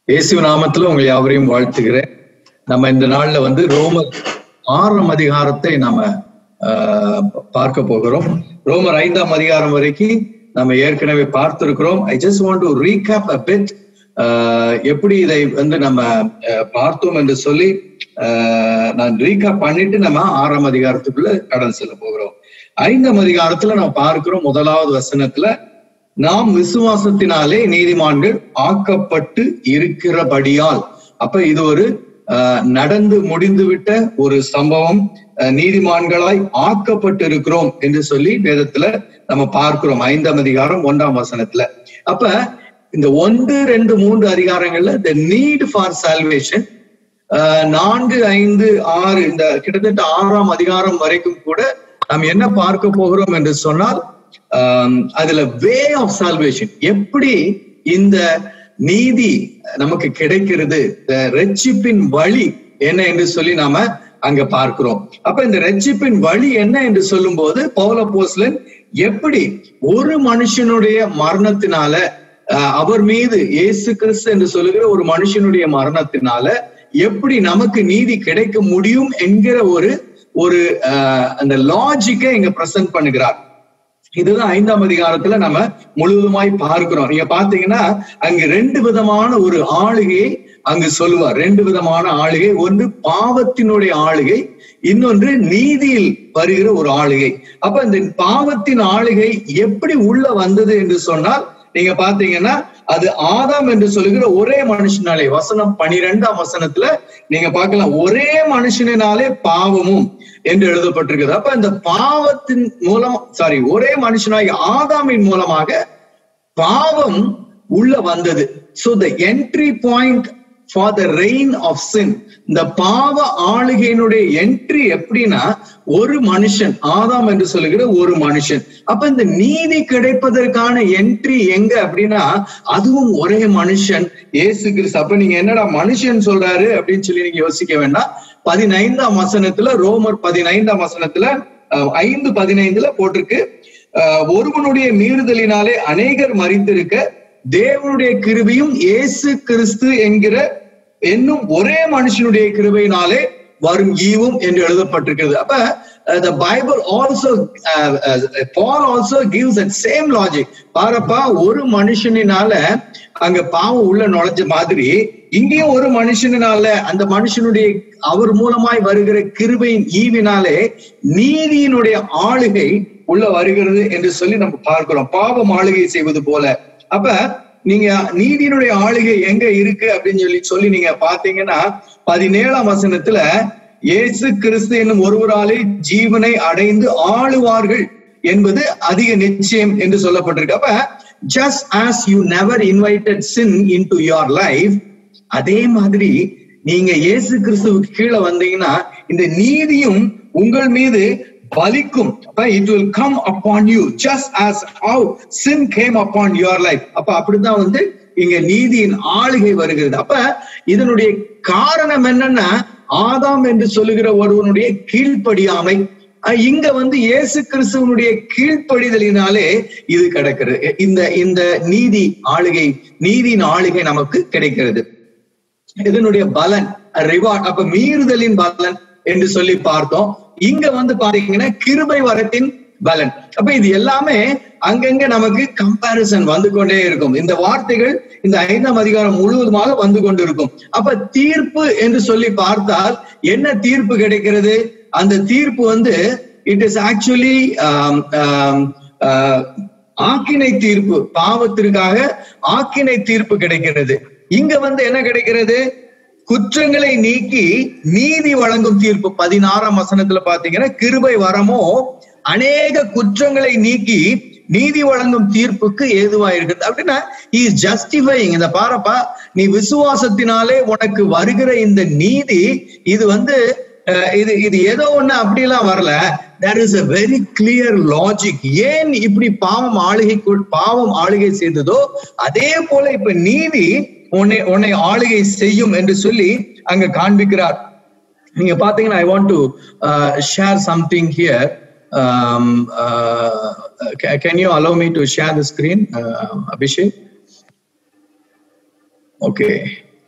இயேசு நாமத்துல உங்களை யாவரையும் வாழ்த்துகிறேன் நம்ம இந்த நாள்ல வந்து ரோமர் ஆறாம் அதிகாரத்தை நாம ஆஹ், பார்க்க போகிறோம் ரோமர் ஐந்தாம் அதிகாரம் வரைக்கும் நம்ம ஏற்கனவே பார்த்திருக்கிறோம் I just want to recap a bit எப்படி இதை வந்து நம்ம ஆஹ், பார்த்தோம் என்று சொல்லி ஆஹ், நான் ரீகேப் பண்ணிட்டு நம்ம ஆறாம் அதிகாரத்துக்குள்ள கடந்து செல்ல போகிறோம் ஐந்தாம் அதிகாரத்துல நம்ம பார்க்கிறோம் முதலாவது வசனத்துல நாம் விசுவாசத்தினாலே நீதிமான்கள் ஆக்கப்பட்டு இருக்கிறபடியால் அப்ப இது ஒரு அஹ், நடந்து முடிந்துவிட்ட ஒரு சம்பவம் அஹ், நீதிமான்களாய் ஆக்கப்பட்டு இருக்கிறோம் என்று சொல்லி வேதத்துல நம்ம பார்க்கிறோம் ஐந்தாம் அதிகாரம் ஒன்றாம் வசனத்துல அப்ப இந்த ஒன்று ரெண்டு மூன்று அதிகாரங்கள்ல த நீட் ஃபார் சால்வேஷன் நான்கு ஐந்து ஆறு இந்த கிட்டத்தட்ட ஆறாம் அதிகாரம் வரைக்கும் கூட நாம் என்ன பார்க்க போகிறோம் என்று சொன்னால் ஆம், அதுல வே ஆஃப் சால்வேஷன் எப்படி இந்த நீதி நமக்கு கிடைக்கிறது இந்த ரட்சிப்பின் வழி என்ன என்று சொல்லி நாம அங்க பார்க்கிறோம் அப்ப இந்த ரட்சிப்பின் வழி என்ன என்று சொல்லும் போது பௌல போஸ்லன் எப்படி ஒரு மனுஷனுடைய மரணத்தினால அஹ், அவர் மீது இயேசு கிறிஸ்து என்று சொல்லுகிற ஒரு மனுஷனுடைய மரணத்தினால எப்படி நமக்கு நீதி கிடைக்க முடியும் என்கிற ஒரு ஒரு அஹ், அந்த லாஜிக்கை இங்க பிரசன்ட் பண்ணுகிறார் இதுதான் ஐந்தாம் அதிகாரத்துல நம்ம முழுவதுமாய் பார்க்கிறோம் நீங்க பாத்தீங்கன்னா அங்கு ரெண்டு விதமான ஒரு ஆளுகையை அங்கு சொல்லுவார் ரெண்டு விதமான ஆளுகை ஒன்று பாவத்தினுடைய ஆளுகை இன்னொன்று நீதியில் வருகிற ஒரு ஆளுகை அப்ப இந்த பாவத்தின் ஆளுகை எப்படி உள்ள வந்தது என்று சொன்னால் நீங்க பாத்தீங்கன்னா அது ஆதாம் என்று சொல்லுகிற ஒரே மனுஷனாலே வசனம் பனிரெண்டாம் வசனத்துல நீங்க பார்க்கலாம் ஒரே மனுஷனாலே பாவமும் என்று எழுதப்பட்டிருக்குது அப்ப இந்த பாவத்தின் மூலம் சாரி ஒரே மனுஷனாகி ஆதாமின் மூலமாக பாவம் உள்ள வந்தது so the entry point for the reign of sin இந்த பாவ ஆளுகையினுடைய என்ட்ரி எப்படின்னா ஒரு மனுஷன் ஆதாம் என்று சொல்லுகிற ஒரு மனுஷன் அப்ப இந்த நீதி கிடைப்பதற்கான என்ட்ரி எங்க அப்படின்னா அதுவும் ஒரே மனுஷன் இயேசு கிறிஸ்து அப்ப நீங்க என்னடா மனுஷன் சொல்றாரு அப்படின்னு சொல்லி நீங்க யோசிக்க வேண்டாம் பதினைந்தாம் வசனத்துல ரோமர் பதினைந்தாம் வசனத்துல அஹ், ஐந்து பதினைந்துல போட்டிருக்கு அஹ், ஒருவனுடைய மீறுதலினாலே அநேகர் மறித்திருக்க தேவனுடைய கிருபையும் இயேசு கிறிஸ்து என்கிற என்னும் ஒரே மனுஷனுடைய கிருபையினாலே வரும் ஈவும் என்று எழுதப்பட்டிருக்கிறது அப்ப the Bible also Paul also gives at same logic பாருப்பா ஒரு மனுஷனினால அங்க பாவம் உள்ள நுழைஞ்ச மாதிரி இங்கேயும் ஒரு மனுஷனால அந்த மனுஷனுடைய அவர் மூலமாய் வருகிற கிருபையின் ஈவினாலே நீதியினுடைய ஆளுகை உள்ள வருகிறது என்று சொல்லி நம்ம பார்க்கிறோம் பாவம் ஆளுகை செய்வது போல அப்ப நீங்க நீதியினுடைய ஆளுகை எங்க இருக்கு அப்படின்னு சொல்லி சொல்லி நீங்க பாத்தீங்கன்னா பதினேழாம் வசனத்துல இயேசு கிறிஸ்து என்னும் ஒருவராலே ஜீவனை அடைந்து ஆளுவார்கள் என்பது அதிக நிச்சயம் என்று சொல்லப்பட்டிருக்கு அப்ப just as you never invited sin in to your life அதே மாதிரி நீங்க இயேசு கிறிஸ்துவுக்கு கீழே வந்தீங்கன்னா இந்த நீதியும் உங்கள் மீது பலிக்கும் அப்ப it will come upon you just as how sin came upon your life அப்ப அப்படிதான் வந்து இங்க நீதியின் ஆளுகை வருகிறது அப்ப இதனுடைய காரணம் என்னன்னா ஆதாம் என்று சொல்லுகிற ஒருவனுடைய கீழ்ப்படியாமை அஹ் இங்க வந்து இயேசு கிறிஸ்துவனுடைய கீழ்ப்படிதலினாலே இது கிடைக்கிறது இந்த இந்த நீதி ஆளுகை நீதியின் ஆளுகை நமக்கு கிடைக்கிறது இதனுடைய பலன் ரிவார்ட் அப்ப மீறுதலின் பலன் என்று சொல்லி பார்த்தோம் இங்க வந்து பாத்தீங்கன்னா கிருபை வரத்தின் பலன் அப்ப இது எல்லாமே அங்கங்க நமக்கு கம்பாரிசன் வந்து கொண்டே இருக்கும் இந்த வார்த்தைகள் இந்த ஐந்தாம் அதிகாரம் முழுவதுமாக வந்து கொண்டிருக்கும் அப்ப தீர்ப்பு என்று சொல்லி பார்த்தால் என்ன தீர்ப்பு கிடைக்கிறது அந்த தீர்ப்பு வந்து இட் இஸ் ஆக்சுவலி ஆக்கினை தீர்ப்பு பாவத்திற்காக ஆக்கினை தீர்ப்பு கிடைக்கிறது இங்க வந்து என்ன கிடைக்கிறது குற்றங்களை நீக்கி நீதி வழங்கும் தீர்ப்பு பதினாறாம் வசனத்துல பாத்தீங்கன்னா கிருபை வரமோ அநேக குற்றங்களை நீக்கி நீதி வழங்கும் தீர்ப்புக்கு ஏதுவா இருக்குது அப்படின்னா இஸ் ஜஸ்டிஃபைங் இந்த பாரப்பா நீ விசுவாசத்தினாலே உனக்கு வருகிற இந்த நீதி இது வந்து அஹ், இது இது ஏதோ ஒண்ணு அப்படிலாம் வரல there is a very clear logic ஏன் இப்படி பாவம் ஆளுகைக்குள் பாவம் ஆளுகை செய்ததோ அதே போல இப்ப நீதி உன்னை உன்னை ஆளுகை செய்யும் என்று சொல்லி அங்க காண்பிக்கிறார் நீங்க பாத்தீங்கன்னா I want to share something here can you allow me to share the screen Abhishek okay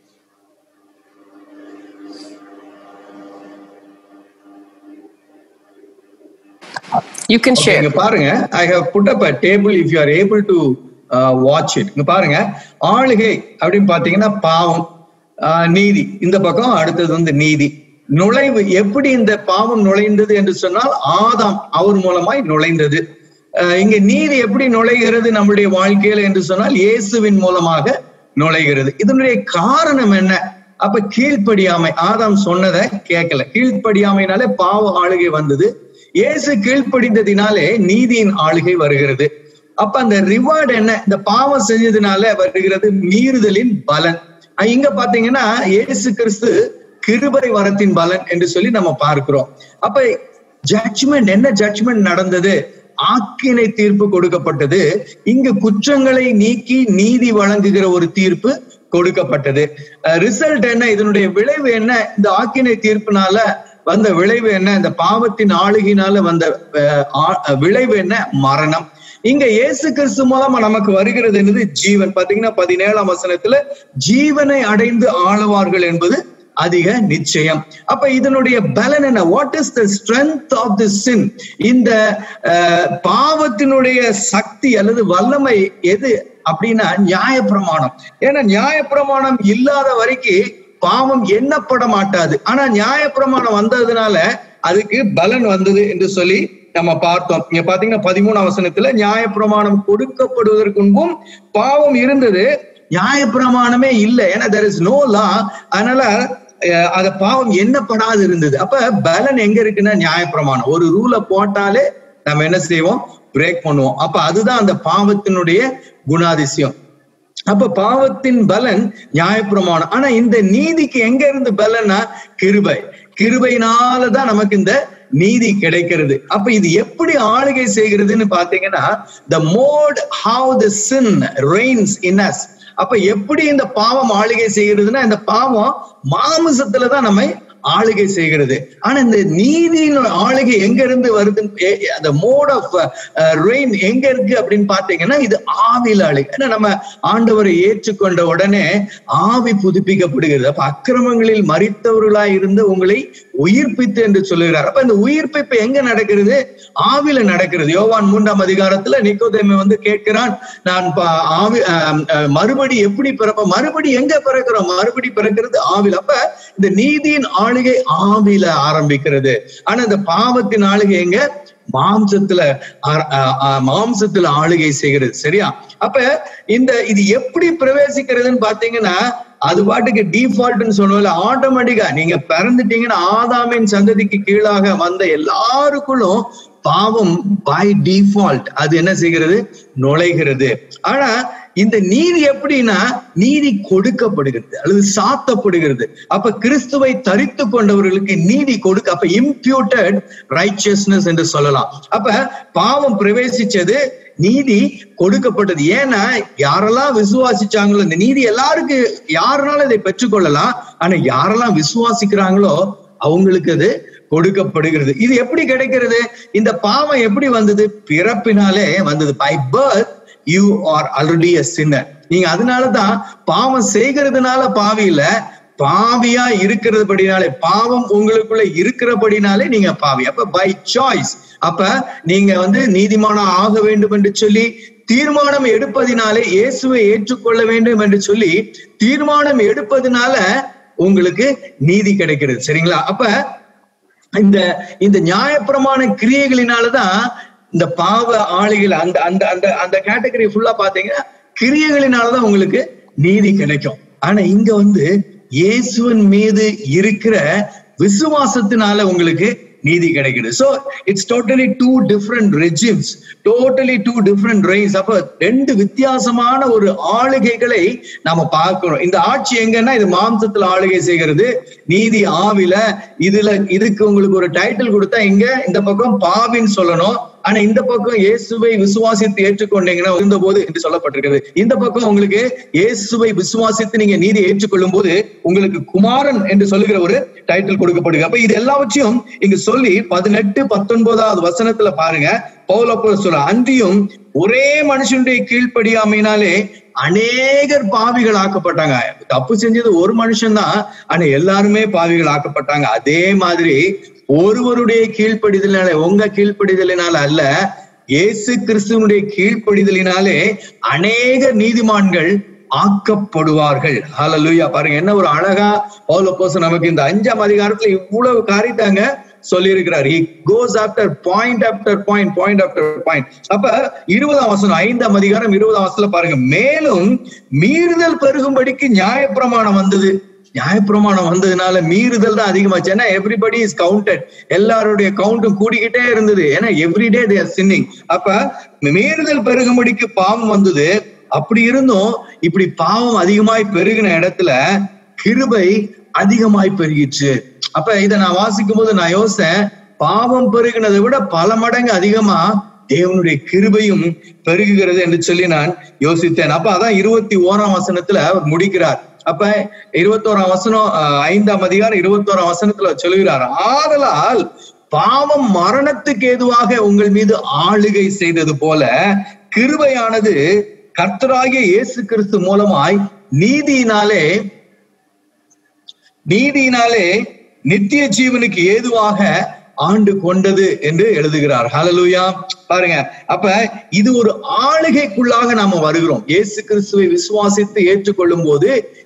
You can Okay, share. இங்க பாருங்க I have put up a table if you are able to watch it இங்க பாருங்க ஆளுகை அப்படின்னு பாத்தீங்கன்னா பாவம் ஆஹ், நீதி இந்த பக்கம் அடுத்தது வந்து நீதி நுழைவு எப்படி இந்த பாவம் நுழைந்தது என்று சொன்னால் ஆதாம் அவர் மூலமாய் நுழைந்தது ஆஹ், இங்க நீதி எப்படி நுழைகிறது நம்முடைய வாழ்க்கையில என்று சொன்னால் இயேசுவின் மூலமாக நுழைகிறது இதனுடைய காரணம் என்ன அப்ப கீழ்ப்படியாமை ஆதாம் சொன்னதை கேட்கல கீழ்ப்படியாமைனாலே பாவ ஆளுகை வந்தது இயேசு கீழ்ப்படிந்ததினாலே நீதியின் ஆளுகை வருகிறது அப்ப அந்த ரிவார்டு என்ன இந்த பாவம் செஞ்சதுனால வருகிறது மீறுதலின் பலன் அஹ் இங்க பாத்தீங்கன்னா இயேசு கிறிஸ்து கிருபை வரத்தின் பலன் என்று சொல்லி நம்ம பார்க்கிறோம் அப்ப ஜட்ஜ்மெண்ட் என்ன ஜட்ஜ்மெண்ட் நடந்தது ஆக்கினை தீர்ப்பு கொடுக்கப்பட்டது இங்கு குற்றங்களை நீக்கி நீதி வழங்குகிற ஒரு தீர்ப்பு கொடுக்கப்பட்டது ரிசல்ட் என்ன இதனுடைய விளைவு என்ன இந்த ஆக்கினை தீர்ப்பினால வந்த விளைவு என்ன இந்த பாவத்தின் ஆளுகினால வந்த அஹ், ஆ- விளைவு என்ன மரணம் இங்க இயேசு கிறிஸ்து மூலமா நமக்கு வருகிறது என்னது ஜீவன் பாத்தீங்கன்னா பதினேழாம் வசனத்துல ஜீவனை அடைந்து ஆளுவார்கள் என்பது அதிக நிச்சயம் அப்ப இதனுடைய பலன் என்ன what is the strength of the sin இந்த அஹ், பாவத்தினுடைய சக்தி அல்லது வல்லமை எது அப்படின்னா நியாயப்பிரமாணம் ஏன்னா நியாயப்பிரமாணம் இல்லாத வரைக்கும் பாவம் எண்ணப்பட மாட்டாது ஆனா நியாயப்பிரமாணம் வந்ததுனால அதுக்கு பலன் வந்தது என்று சொல்லி நம்ம பார்த்தோம் இங்க பாத்தீங்கன்னா பதிமூணு வசனத்துல நியாயப்பிரமாணம் கொடுக்கப்படுவதற்கு முன்பும் பாவம் இருந்தது நியாயப்பிரமாணமே இல்லை ஏன்னா தெர் இஸ் நோ லா அதனால அஹ், அது பாவம் எண்ணப்படாது இருந்தது அப்ப பலன் எங்க இருக்குன்னா நியாயப்பிரமாணம் ஒரு ரூலை போட்டாலே நம்ம என்ன செய்வோம் பிரேக் பண்ணுவோம் அப்ப அதுதான் அந்த பாவத்தினுடைய குணாதிசயம் அப்ப பாவத்தின் பலன் நியாயப்பிரமாணம் ஆனா இந்த நீதிக்கு எங்க இருந்து பலன்னா கிருபை கிருபையினாலதான் நமக்கு இந்த நீதி கிடைக்கிறது அப்ப இது எப்படி ஆளுகை செய்கிறதுன்னு பாத்தீங்கன்னா the mode how the sin reigns in us அப்ப எப்படி இந்த பாவம் ஆளுகை செய்கிறதுன்னா இந்த பாவம் மாமிசத்துலதான் நம்மை ஆளுகை செய்கிறது ஆனா இந்த நீதியின் ஆளுகை எங்க இருந்து வருது அந்த மோட் ஆஃப் ரெயின் எங்க இருக்கு அப்படின்னு பாத்தீங்கன்னா இது ஆவில ஆளுகை ஏன்னா நம்ம ஆண்டவரை ஏற்றுக்கொண்ட உடனே ஆவி புதுப்பிக்கப்படுகிறது அப்ப அக்கிரமங்களில் மறித்தவர்களாய் இருந்து உங்களை உயிர்ப்பித்து என்று சொல்லுகிறார் அப்ப இந்த உயிர்ப்பிப்பு எங்க நடக்கிறது ஆவில நடக்கிறது யோவான் மூன்றாம் அதிகாரத்துல நிக்கோதேமை வந்து கேட்கிறான் நான் ப- ஆவி அஹ், அஹ், மறுபடி எப்படி பிறப்ப மறுபடி எங்க பிறக்கிறோம் மறுபடி பிறக்கிறது ஆவில அப்ப இந்த நீதியின் ஆளுகை ஆவில ஆரம்பிக்கிறது ஆனா இந்த பாவத்தின் ஆளுகை எங்க மாம்சத்துல ஆ- ஆ- ஆ- மாம்சத்துல ஆளுகை செய்கிறது சரியா அப்ப இந்த இது எப்படி பிரவேசிக்கிறதுன்னு பாத்தீங்கன்னா அது பாட்டுக்கு டிஃபால்ட்னு சொல்லுவோம்ல ஆட்டோமேட்டிக்கா நீங்க பிறந்துட்டீங்கன்னா ஆதாமின் சந்ததிக்கு கீழாக வந்த எல்லாருக்குள்ளும் பாவம் பை டிஃபால்ட் அது என்ன செய்கிறது நுழைகிறது ஆனா இந்த நீதி எப்படின்னா நீதி கொடுக்கப்படுகிறது அல்லது சாத்தப்படுகிறது அப்ப கிறிஸ்துவை தரித்து கொண்டவர்களுக்கு நீதி கொடுக்க அப்ப இம்ப்யூட்டட் ரைச்சியஸ்னஸ் என்று சொல்லலாம் அப்ப பாவம் பிரவேசிச்சது நீதி கொடுக்கப்பட்டது ஏன்னா யாரெல்லாம் விசுவாசிச்சாங்களோ இந்த நீதி எல்லாருக்கு யாருனாலும் இதை பெற்றுக்கொள்ளலாம் ஆனா யாரெல்லாம் விசுவாசிக்கிறாங்களோ அவங்களுக்கு அது கொடுக்கப்படுகிறது இது எப்படி கிடைக்கிறது இந்த பாவம் எப்படி வந்தது பிறப்பினாலே வந்தது by birth you are already a sinner நீங்க அதனாலதான் பாவம் செய்கிறதுனால பாவி இல்ல பாவியா இருக்கிறதுபடினாலே பாவம் உங்களுக்குள்ள இருக்கிறபடினாலே நீங்க பாவி அப்ப பை சாய்ஸ் அப்ப நீங்க வந்து நீதிமானம் ஆக வேண்டும் என்று சொல்லி தீர்மானம் எடுப்பதினாலே இயேசுவை ஏற்றுக்கொள்ள வேண்டும் என்று சொல்லி தீர்மானம் எடுப்பதினால உங்களுக்கு நீதி கிடைக்கிறது சரிங்களா அப்ப இந்த இந்த நியாயப்பிரமாண கிரியைகளினாலதான் இந்த பாவ ஆளிகள் அந்த அந்த அந்த அந்த கேட்டகரி ஃபுல்லா பாத்தீங்கன்னா கிரியைகளினாலதான் உங்களுக்கு நீதி கிடைக்கும் ஆனா இங்க வந்து இயேசுவின் மீது இருக்கிற விசுவாசத்தினால உங்களுக்கு நீதி கிடைக்குது so it's totally two different regimes totally two different rise அப்ப ரெண்டு வித்தியாசமான ஒரு ஆளுகைகளை நாம பார்க்கிறோம் இந்த ஆட்சி எங்கன்னா இது மாம்சத்துல ஆளுகை செய்கிறது நீதி ஆவில இதுல இதுக்கு உங்களுக்கு ஒரு டைட்டில் கொடுத்தா இங்க இந்த பக்கம் பாவின்னு சொல்லணும் ஆனா இந்த பக்கம் இயேசுவை விசுவாசித்து ஏற்றுக்கொண்டீங்கன்னா இருந்த போது என்று சொல்லப்பட்டிருக்கிறது இந்த பக்கம் உங்களுக்கு இயேசுவை விசுவாசித்து நீங்க நீதி ஏற்றுக்கொள்ளும் போது உங்களுக்கு குமாரன் என்று சொல்லுகிற ஒரு டைட்டில் கொடுக்கப்படுது அப்ப இது எல்லாவற்றையும் இங்க சொல்லி பதினெட்டு பத்தொன்பதாவது வசனத்துல பாருங்க பவுலப்போ சொல்ல அன்றியும் ஒரே மனுஷனுடைய கீழ்ப்படியாமையினாலே அநேகர் பாவிகள் ஆக்கப்பட்டாங்க தப்பு செஞ்சது ஒரு மனுஷன் தான் ஆனா எல்லாருமே பாவிகள் ஆக்கப்பட்டாங்க அதே மாதிரி ஒருவருடைய கீழ்ப்படிதலினாலே உங்க கீழ்ப்படிதலினால அல்ல இயேசு கிறிஸ்துவனுடைய கீழ்ப்படிதலினாலே அநேக நீதிமான்கள் ஆக்கப்படுவார்கள் ஹalleluya பாருங்க என்ன ஒரு அழகா பவுல போஸ் நமக்கு இந்த அஞ்சாம் அதிகாரத்துல இவ்வளவு காரியத்தாங்க சொல்லி இருக்கிறார் he goes after point after point point after point அப்ப இருபதாம் வசனம் ஐந்தாம் அதிகாரம் இருபதாம் வசனத்துல பாருங்க மேலும் மீறுதல் பெருகும்படிக்கு நியாயப்பிரமாணம் வந்தது நியாயப்பிரமாணம் வந்ததுனால மீறுதல் தான் அதிகமாச்சு ஏன்னா எவ்ரிபடி இஸ் கவுண்டட் எல்லாருடைய கவுண்ட்டும் கூடிக்கிட்டே இருந்தது ஏன்னா எவ்ரிடே தேர் சின்னிங் அப்ப மீறுதல் பெருகும்படிக்கு பாவம் வந்தது அப்படி இருந்தும் இப்படி பாவம் அதிகமாய் பெருகின இடத்துல கிருபை அதிகமாய் பெருகிச்சு அப்ப இதை நான் வாசிக்கும் போது நான் யோசிச்சேன் பாவம் பெருகினதை விட பல மடங்கு அதிகமா தேவனுடைய கிருபையும் பெருகுகிறது என்று சொல்லி நான் யோசித்தேன் அப்ப அதான் இருபத்தி ஓராம் வசனத்துல அவர் முடிக்கிறார் அப்ப இருபத்தோராம் வசனம் அஹ், ஐந்தாம் அதிகாரம் இருபத்தோராம் வசனத்துல சொல்லுகிறார் ஆதலால் பாவம் மரணத்துக்கு ஏதுவாக உங்கள் மீது ஆளுகை செய்தது போல கிருபையானது கர்த்தராகிய இயேசு கிறிஸ்து மூலமாய் நீதியினாலே நீதியினாலே நித்திய ஜீவனுக்கு ஏதுவாக ஆண்டு கொண்டது என்று எழுதுகிறார் ஹalleluya பாருங்க அப்ப இது ஒரு ஆளுகைக்குள்ளாக நாம வருகிறோம் இயேசு கிறிஸ்துவை விசுவாசித்து ஏற்றுக்கொள்ளும் போது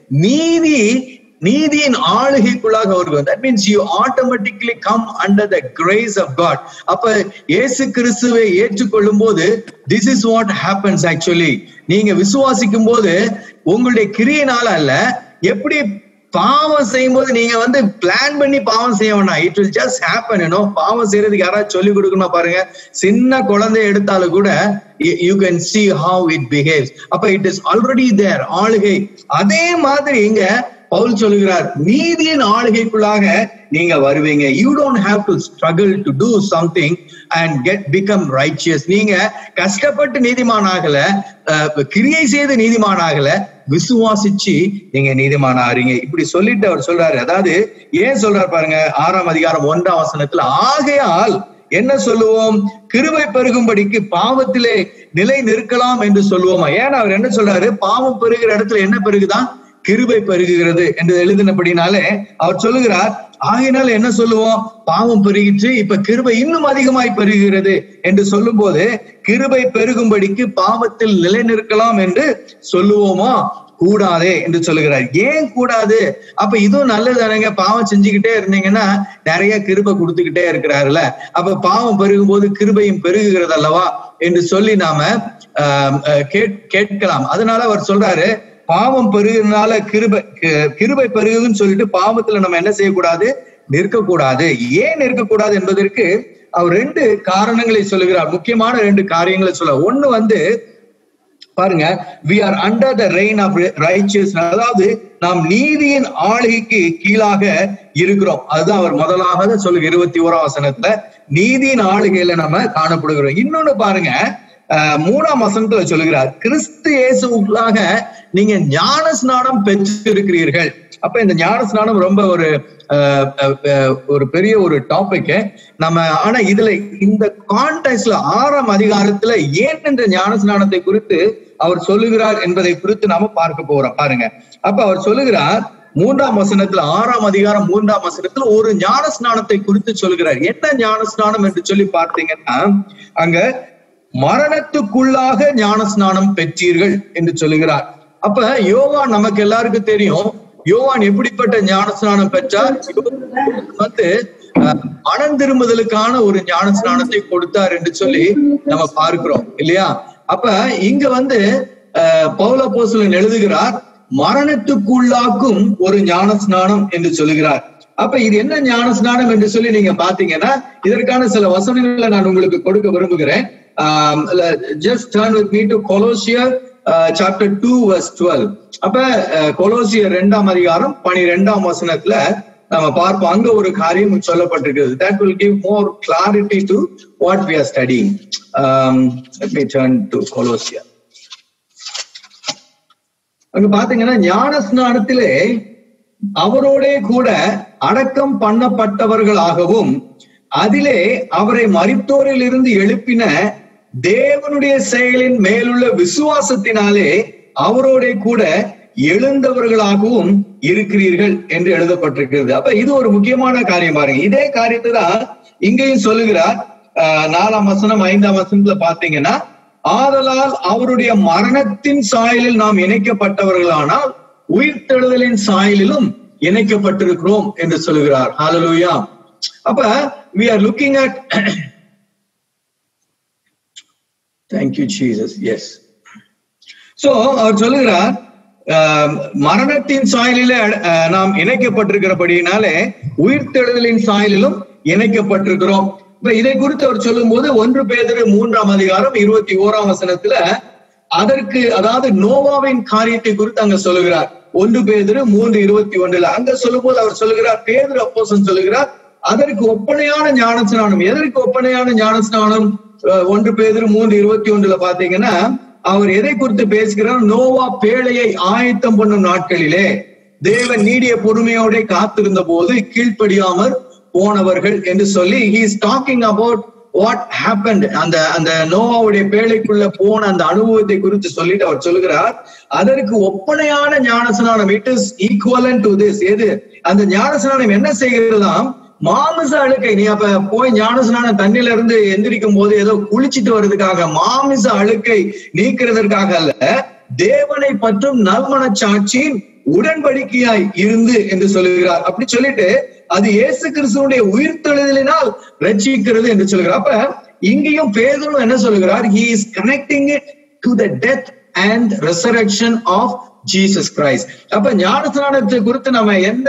நீதி நீதியின் ஆளுகைக்குள்ளாக வருகிறோம் that means you automatically come under the grace of God அப்ப இயேசு கிறிஸ்துவை ஏற்றுக்கொள்ளும் போது this is what happens actually நீங்க விசுவாசிக்கும் போது உங்களுடைய கிரியையினால அல்ல எப்படி பாவம் செய்யும்போது நீங்க வந்து பிளான் பண்ணி பாவம் செய்ய வேண்டாம் it will just happen you know பாவம் செய்யறதுக்கு யாராவது சொல்லி கொடுக்கணும் பாருங்க சின்ன குழந்தை எடுத்தாலும் கூட you can see how it behaves அப்ப இட் இஸ் ஆல்ரெடி தேர் ஆளுகை அதே மாதிரி இங்க பவுல் சொல்லுகிறார் நீதியின் ஆளுகைக்குள்ளாக நீங்க வருவீங்க you don't have to struggle to do something and get become righteous நீங்க கஷ்டப்பட்டு நீதிமான் ஆகல அஹ், கிரியை செய்து நீதிமான் ஆகல விசுவாசிச்சு நீங்க நீதிமான ஆறீங்க இப்படி சொல்லிட்டு அவர் சொல்றாரு அதாவது ஏன் சொல்றாரு பாருங்க ஆறாம் அதிகாரம் ஒன்றாம் வசனத்துல ஆகையால் என்ன சொல்லுவோம் கிருபை பெருகும்படிக்கு பாவத்திலே நிலை நிற்கலாம் என்று சொல்லுவோமா ஏன்னா அவர் என்ன சொல்றாரு பாவம் பெருகிற இடத்துல என்ன பெருகுதான் கிருபை பெருகுகிறது என்று எழுதினபடினாலே அவர் சொல்லுகிறார் ஆகையினால என்ன சொல்லுவோம் பாவம் பெருகிற்று இப்ப கிருபை இன்னும் அதிகமாய் பெருகுகிறது என்று சொல்லும் போது கிருபை பெருகும்படிக்கு பாவத்தில் நிலை நிற்கலாம் என்று சொல்லுவோமா கூடாதே என்று சொல்லுகிறார் ஏன் கூடாது அப்ப இதுவும் நல்லதானங்க பாவம் செஞ்சுக்கிட்டே இருந்தீங்கன்னா நிறைய கிருபை கொடுத்துக்கிட்டே இருக்கிறாருல அப்ப பாவம் பெருகும் போது கிருபையும் பெருகுகிறது அல்லவா என்று சொல்லி நாம ஆஹ், ஆஹ், கேட்- கேட்கலாம் அதனால அவர் சொல்றாரு பாவம் பெருகுறதுனால கிருபை கி- கிருபை பெருகுன்னு சொல்லிட்டு பாவத்துல நம்ம என்ன செய்யக்கூடாது நிற்கக்கூடாது ஏன் நிற்கக்கூடாது என்பதற்கு அவர் ரெண்டு காரணங்களை சொல்லுகிறார் முக்கியமான ரெண்டு காரியங்களை சொல்ல ஒண்ணு வந்து பாருங்க we are under the reign of righteous அதாவது நாம் நீதியின் ஆளுகைக்கு கீழாக இருக்கிறோம் அதுதான் அவர் முதலாக சொல்லுங்க இருபத்தி ஓராம் வசனத்துல நீதியின் ஆளுகையில நம்ம காணப்படுகிறோம் இன்னொன்னு பாருங்க அஹ், மூணாம் வசனத்துல சொல்லுகிறார் கிறிஸ்து இயேசுக்குள்ளாக நீங்க ஞான ஸ்நானம் பெற்றிருக்கிறீர்கள் அப்ப இந்த ஞான ஸ்நானம் ரொம்ப ஒரு அஹ், அஹ், அஹ், ஒரு பெரிய ஒரு டாபிக் நம்ம ஆனா இதுல இந்த கான்டெக்ட்ல ஆறாம் அதிகாரத்துல ஏன் இந்த ஞான ஸ்நானத்தை குறித்து அவர் சொல்லுகிறார் என்பதை குறித்து நாம பார்க்க போறோம் பாருங்க அப்ப அவர் சொல்லுகிறார் மூன்றாம் வசனத்துல ஆறாம் அதிகாரம் மூன்றாம் வசனத்துல ஒரு ஞான ஸ்நானத்தை குறித்து சொல்லுகிறார் என்ன ஞான ஸ்நானம் என்று சொல்லி பார்த்தீங்கன்னா அங்க மரணத்துக்குள்ளாக ஞான ஸ்நானம் பெற்றீர்கள் என்று சொல்லுகிறார் அப்ப யோவான் நமக்கு எல்லாருக்கும் தெரியும் யோவான் எப்படிப்பட்ட ஞான ஸ்நானம் பெற்றார் வந்து அஹ், மனம் திரும்புதலுக்கான ஒரு ஞான ஸ்நானத்தை கொடுத்தார் என்று சொல்லி நம்ம பார்க்கிறோம் இல்லையா அப்ப இங்க வந்து அஹ், பவுல போஸ்தலன் எழுதுகிறார் மரணத்துக்குள்ளாக்கும் ஒரு ஞான ஸ்நானம் என்று சொல்லுகிறார் அப்ப இது என்ன ஞான ஸ்நானம் என்று சொல்லி நீங்க பாத்தீங்கன்னா இதற்கான சில வசனங்களை நான் உங்களுக்கு கொடுக்க விரும்புகிறேன் just turn with me to கொலோசியர் சாப்டர் டூ வர்ஸ் டுவெல் அப்ப அஹ், கொலோசியர் ரெண்டாம் அதிகாரம் பனிரெண்டாம் வசனத்துல நம்ம பார்ப்போம் அங்க ஒரு காரியம் சொல்லப்பட்டிருக்கிறது that will give more clarity to what we are studying let me turn to கொலோசியர் அங்க பாத்தீங்கன்னா ஞான ஸ்நானத்திலே அவரோடே கூட அடக்கம் பண்ணப்பட்டவர்களாகவும் அதிலே அவரை மரித்தோரில் இருந்து எழுப்பின தேவனுடைய செயலின் மேலுள்ள விசுவாசத்தினாலே அவரோட கூட எழுந்தவர்களாகவும் இருக்கிறீர்கள் என்று எழுதப்பட்டிருக்கிறது அப்ப இது ஒரு முக்கியமான காரியம் பாருங்க இதே காரியத்தை தான் இங்கேயும் சொல்லுகிறார் ஆஹ் நாலாம் வசனம் ஐந்தாம் வசனத்துல பாத்தீங்கன்னா ஆதலால் அவருடைய மரணத்தின் சாயலில் நாம் இணைக்கப்பட்டவர்களானால் உயிர்த்தெழுதலின் சாயலிலும் இணைக்கப்பட்டிருக்கிறோம் என்று சொல்லுகிறார் ஹalleluya அப்ப we are looking at thank you jesus yes so அவர் சொல்லுகிறார் ஆஹ், மரணத்தின் சாயலிலே ஆஹ், நாம் இணைக்கப்பட்டிருக்கிறபடியினாலே உயிர்த்தெழுதலின் சாயலிலும் இணைக்கப்பட்டிருக்கிறோம் இப்ப இதை குறித்து அவர் சொல்லும்போது ஒன்று பேதரு மூன்றாம் அதிகாரம் இருபத்தி ஓராம் வசனத்துல அதற்கு அதாவது நோவாவின் காரியத்தை குறித்து அங்க சொல்லுகிறார் ஒன்று பேதுரு மூன்று இருபத்தி ஒன்றுல அங்க சொல்லும்போது அவர் சொல்லுகிறார் பேதுரு அப்போசன் சொல்லுகிறார் அதற்கு ஒப்பனையான ஞானஸ்நானம் எதற்கு ஒப்பனையான ஞானஸ்நானம் அஹ், ஒன்று பேதுரு மூன்று இருபத்தி ஒன்றுல பாத்தீங்கன்னா அவர் எதை குறித்து பேசுகிறார் நோவா பேழையை ஆயத்தம் பண்ணும் நாட்களிலே தேவன் நீடிய பொறுமையோட காத்திருந்த போது கீழ்ப்படியாமற் போனவர்கள் என்று சொல்லி he is talking about what happened அந்த அந்த நோவாவுடைய பேழைக்குள்ள போன அந்த அனுபவத்தை குறித்து சொல்லிட்டு அவர் சொல்லுகிறார் அதற்கு ஒப்பனையான ஞானஸ்நானம் it is equivalent to this எது அந்த ஞானஸ்நானம் என்ன செய்கிறதாம் மாமிச அழுக்கை நீ அப்ப போய் ஞானஸ்நானம் தண்ணில இருந்து எந்திரிக்கும் போது ஏதோ குளிச்சிட்டு வர்றதுக்காக மாமிச அழுக்கை நீக்கிறதற்காக அல்ல தேவனை பற்றும் நல்மனச்சாட்சியின் உடன்படிக்கையாய் இருந்து என்று சொல்லுகிறார் அப்படி சொல்லிட்டு அது இயேசு கிறிஸ்துவனுடைய உயிர்த்தெழுதலினால் ரட்சிக்கிறது என்று சொல்லுகிறார் அப்ப இங்கேயும் பேதரும் என்ன சொல்லுகிறார் he is connecting it to the death and resurrection of Jesus Christ அப்ப ஞானஸ்நானத்தை குறித்து நம்ம எந்த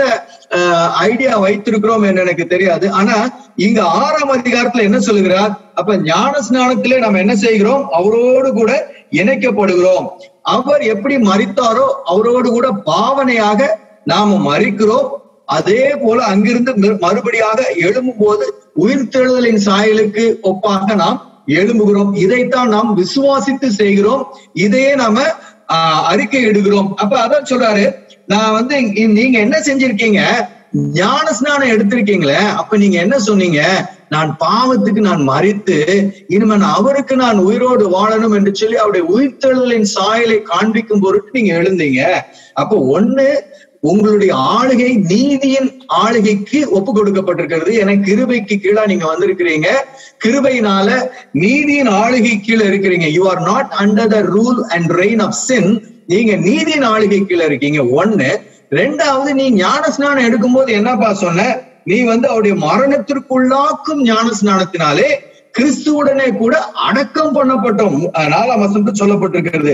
ஐடியா வைத்திருக்கிறோம் என்று எனக்கு தெரியாது ஆனா இங்க ஆறாம் அதிகாரத்துல என்ன சொல்லுகிறார் அப்ப ஞானஸ்நானத்திலே நம்ம என்ன செய்கிறோம் அவரோடு கூட இணைக்கப்படுகிறோம் அவர் எப்படி மறித்தாரோ அவரோடு கூட பாவனையாக நாம மறிக்கிறோம் அதே போல அங்கிருந்து மறு- மறுபடியாக எழும்பும் போது உயிர்த்தெழுதலின் சாயலுக்கு ஒப்பாக நாம் எழும்புகிறோம் இதைத்தான் நாம் விசுவாசித்து செய்கிறோம் இதையே நாம ஆஹ், அறிக்கை இடுகிறோம் அப்ப அதான் சொல்றாரு நான் வந்து இ- நீங்க என்ன செஞ்சிருக்கீங்க ஞான ஸ்நானம் எடுத்திருக்கீங்களே அப்ப நீங்க என்ன சொன்னீங்க நான் பாவத்துக்கு நான் மறித்து இனிமே நான் அவருக்கு நான் உயிரோடு வாழணும் என்று சொல்லி அவருடைய உயிர்த்தெழுதலின் சாயலை காண்பிக்கும் பொருட்டு நீங்க எழுந்தீங்க அப்ப ஒண்ணு உங்களுடைய ஆளுகை நீதியின் ஆளுகைக்கு ஒப்பு கொடுக்கப்பட்டிருக்கிறது என கிருபைக்கு கீழா நீங்க வந்திருக்கிறீங்க கிருபையினால நீதியின் ஆளுகை கீழே இருக்கிறீங்க you are not under the rule and reign of sin நீங்க நீதியின் ஆளுகை கீழே இருக்கீங்க ஒண்ணு ரெண்டாவது நீ ஞான ஸ்நானம் எடுக்கும்போது என்னப்பா சொன்ன நீ வந்து அவருடைய மரணத்திற்குள்ளாக்கும் ஞான ஸ்நானத்தினாலே கிறிஸ்துவுடனே கூட அடக்கம் பண்ணப்பட்டோம் அஹ் நாலாம் வசனத்தில் சொல்லப்பட்டிருக்கிறது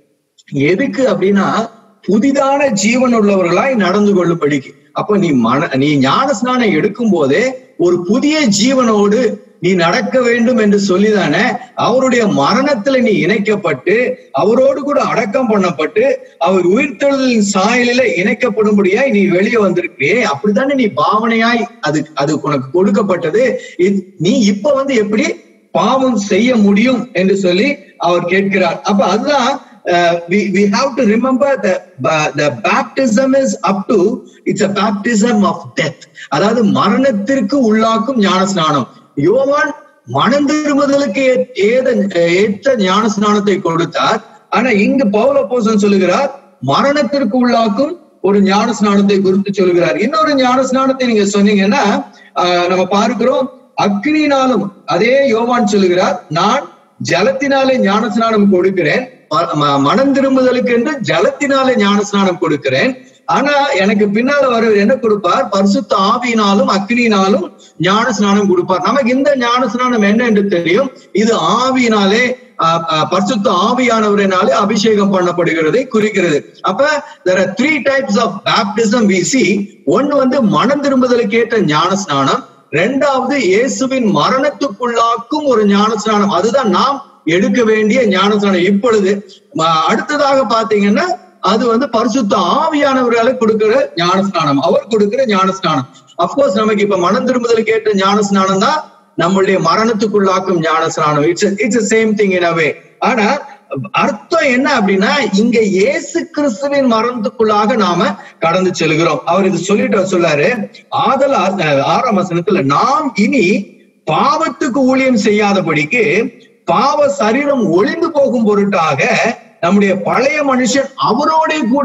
எதுக்கு அப்படின்னா புதிதான ஜீவன் உள்ளவர்களாய் நடந்து கொள்ளும்படிக்கு அப்ப நீ மன நீ ஞான ஸ்நானம் எடுக்கும் போதே ஒரு புதிய ஜீவனோடு நீ நடக்க வேண்டும் என்று சொல்லிதானே அவருடைய மரணத்துல நீ இணைக்கப்பட்டு அவரோடு கூட அடக்கம் பண்ணப்பட்டு அவர் உயிர்த்தெழுதலின் சாயலில இணைக்கப்படும்படியாய் நீ வெளியே வந்திருக்கிறியே அப்படித்தானே நீ பாவனையாய் அது அது உனக்கு கொடுக்கப்பட்டது இது- நீ இப்ப வந்து எப்படி பாவம் செய்ய முடியும் என்று சொல்லி அவர் கேட்கிறார் அப்ப அதுதான் uh, we we have to remember that uh, the baptism is up to it's a baptism of death அதாவது மரணத்திற்கு உள்ளாக்கும் ஞான ஸ்நானம் யோவான் மனம் திரும்புதலுக்கு ஏ- ஏத ஏற்ற ஞான ஸ்நானத்தை கொடுத்தார் ஆனா இங்கு பவுல போசன் சொல்லுகிறார் மரணத்திற்கு உள்ளாக்கும் ஒரு ஞான ஸ்நானத்தை குறித்து சொல்லுகிறார் இன்னொரு ஞான ஸ்நானத்தை நீங்க சொன்னீங்கன்னா ஆஹ், நம்ம பார்க்கிறோம் அக்னினாலும் அதே யோவான் சொல்லுகிறார் நான் ஜலத்தினாலே ஞான ஸ்நானம் கொடுக்கிறேன் ம- ம- மனம் திரும்புதலுக்கு என்று ஜலத்தினாலே ஞான ஸ்நானம் கொடுக்கிறேன் ஆனா எனக்கு பின்னால வருவர் என்ன கொடுப்பார் பரிசுத்த ஆவியினாலும் அக்னியினாலும் ஞான ஸ்நானம் கொடுப்பார் நமக்கு இந்த ஞான ஸ்நானம் என்ன என்று தெரியும் இது ஆவியினாலே ஆஹ், ஆஹ், பரிசுத்த ஆவியானவரினாலே அபிஷேகம் பண்ணப்படுகிறதை குறிக்கிறது அப்ப there are three types of baptism we see ஒன்னு வந்து மனம் திரும்புதலுக்கு ஏற்ற ஞான ஸ்நானம் ரெண்டாவது இயேசுவின் மரணத்துக்குள்ளாக்கும் ஒரு ஞான ஸ்நானம் அதுதான் நாம் எடுக்க வேண்டிய ஞான ஸ்நானம் இப்பொழுது ம- அடுத்ததாக பாத்தீங்கன்னா அது வந்து பரிசுத்த ஆவியானவர்களை கொடுக்கிற ஞான ஸ்நானம் அவர் கொடுக்கிற ஞான ஸ்நானம் அப்கோர்ஸ் நமக்கு இப்ப மனம் திரும்புதலுக்கு ஏற்ற ஞான ஸ்நானம் தான் நம்மளுடைய மரணத்துக்குள்ளாக்கும் ஞான ஸ்நானம் it's it's same thing in a way ஆனா அர்த்தம் என்ன அப்படின்னா இங்க இயேசு கிறிஸ்துவின் மரணத்துக்குள்ளாக நாம கடந்து செல்கிறோம் அவர் இது சொல்லிட்டு அவர் சொல்லாரு ஆதல் ஆறாம் வசனத்துல நாம் இனி பாவத்துக்கு ஊழியம் செய்யாதபடிக்கு பாவ சரீரம் ஒளிந்து போகும் பொருட்டாக நம்முடைய பழைய மனுஷன் அவரோட கூட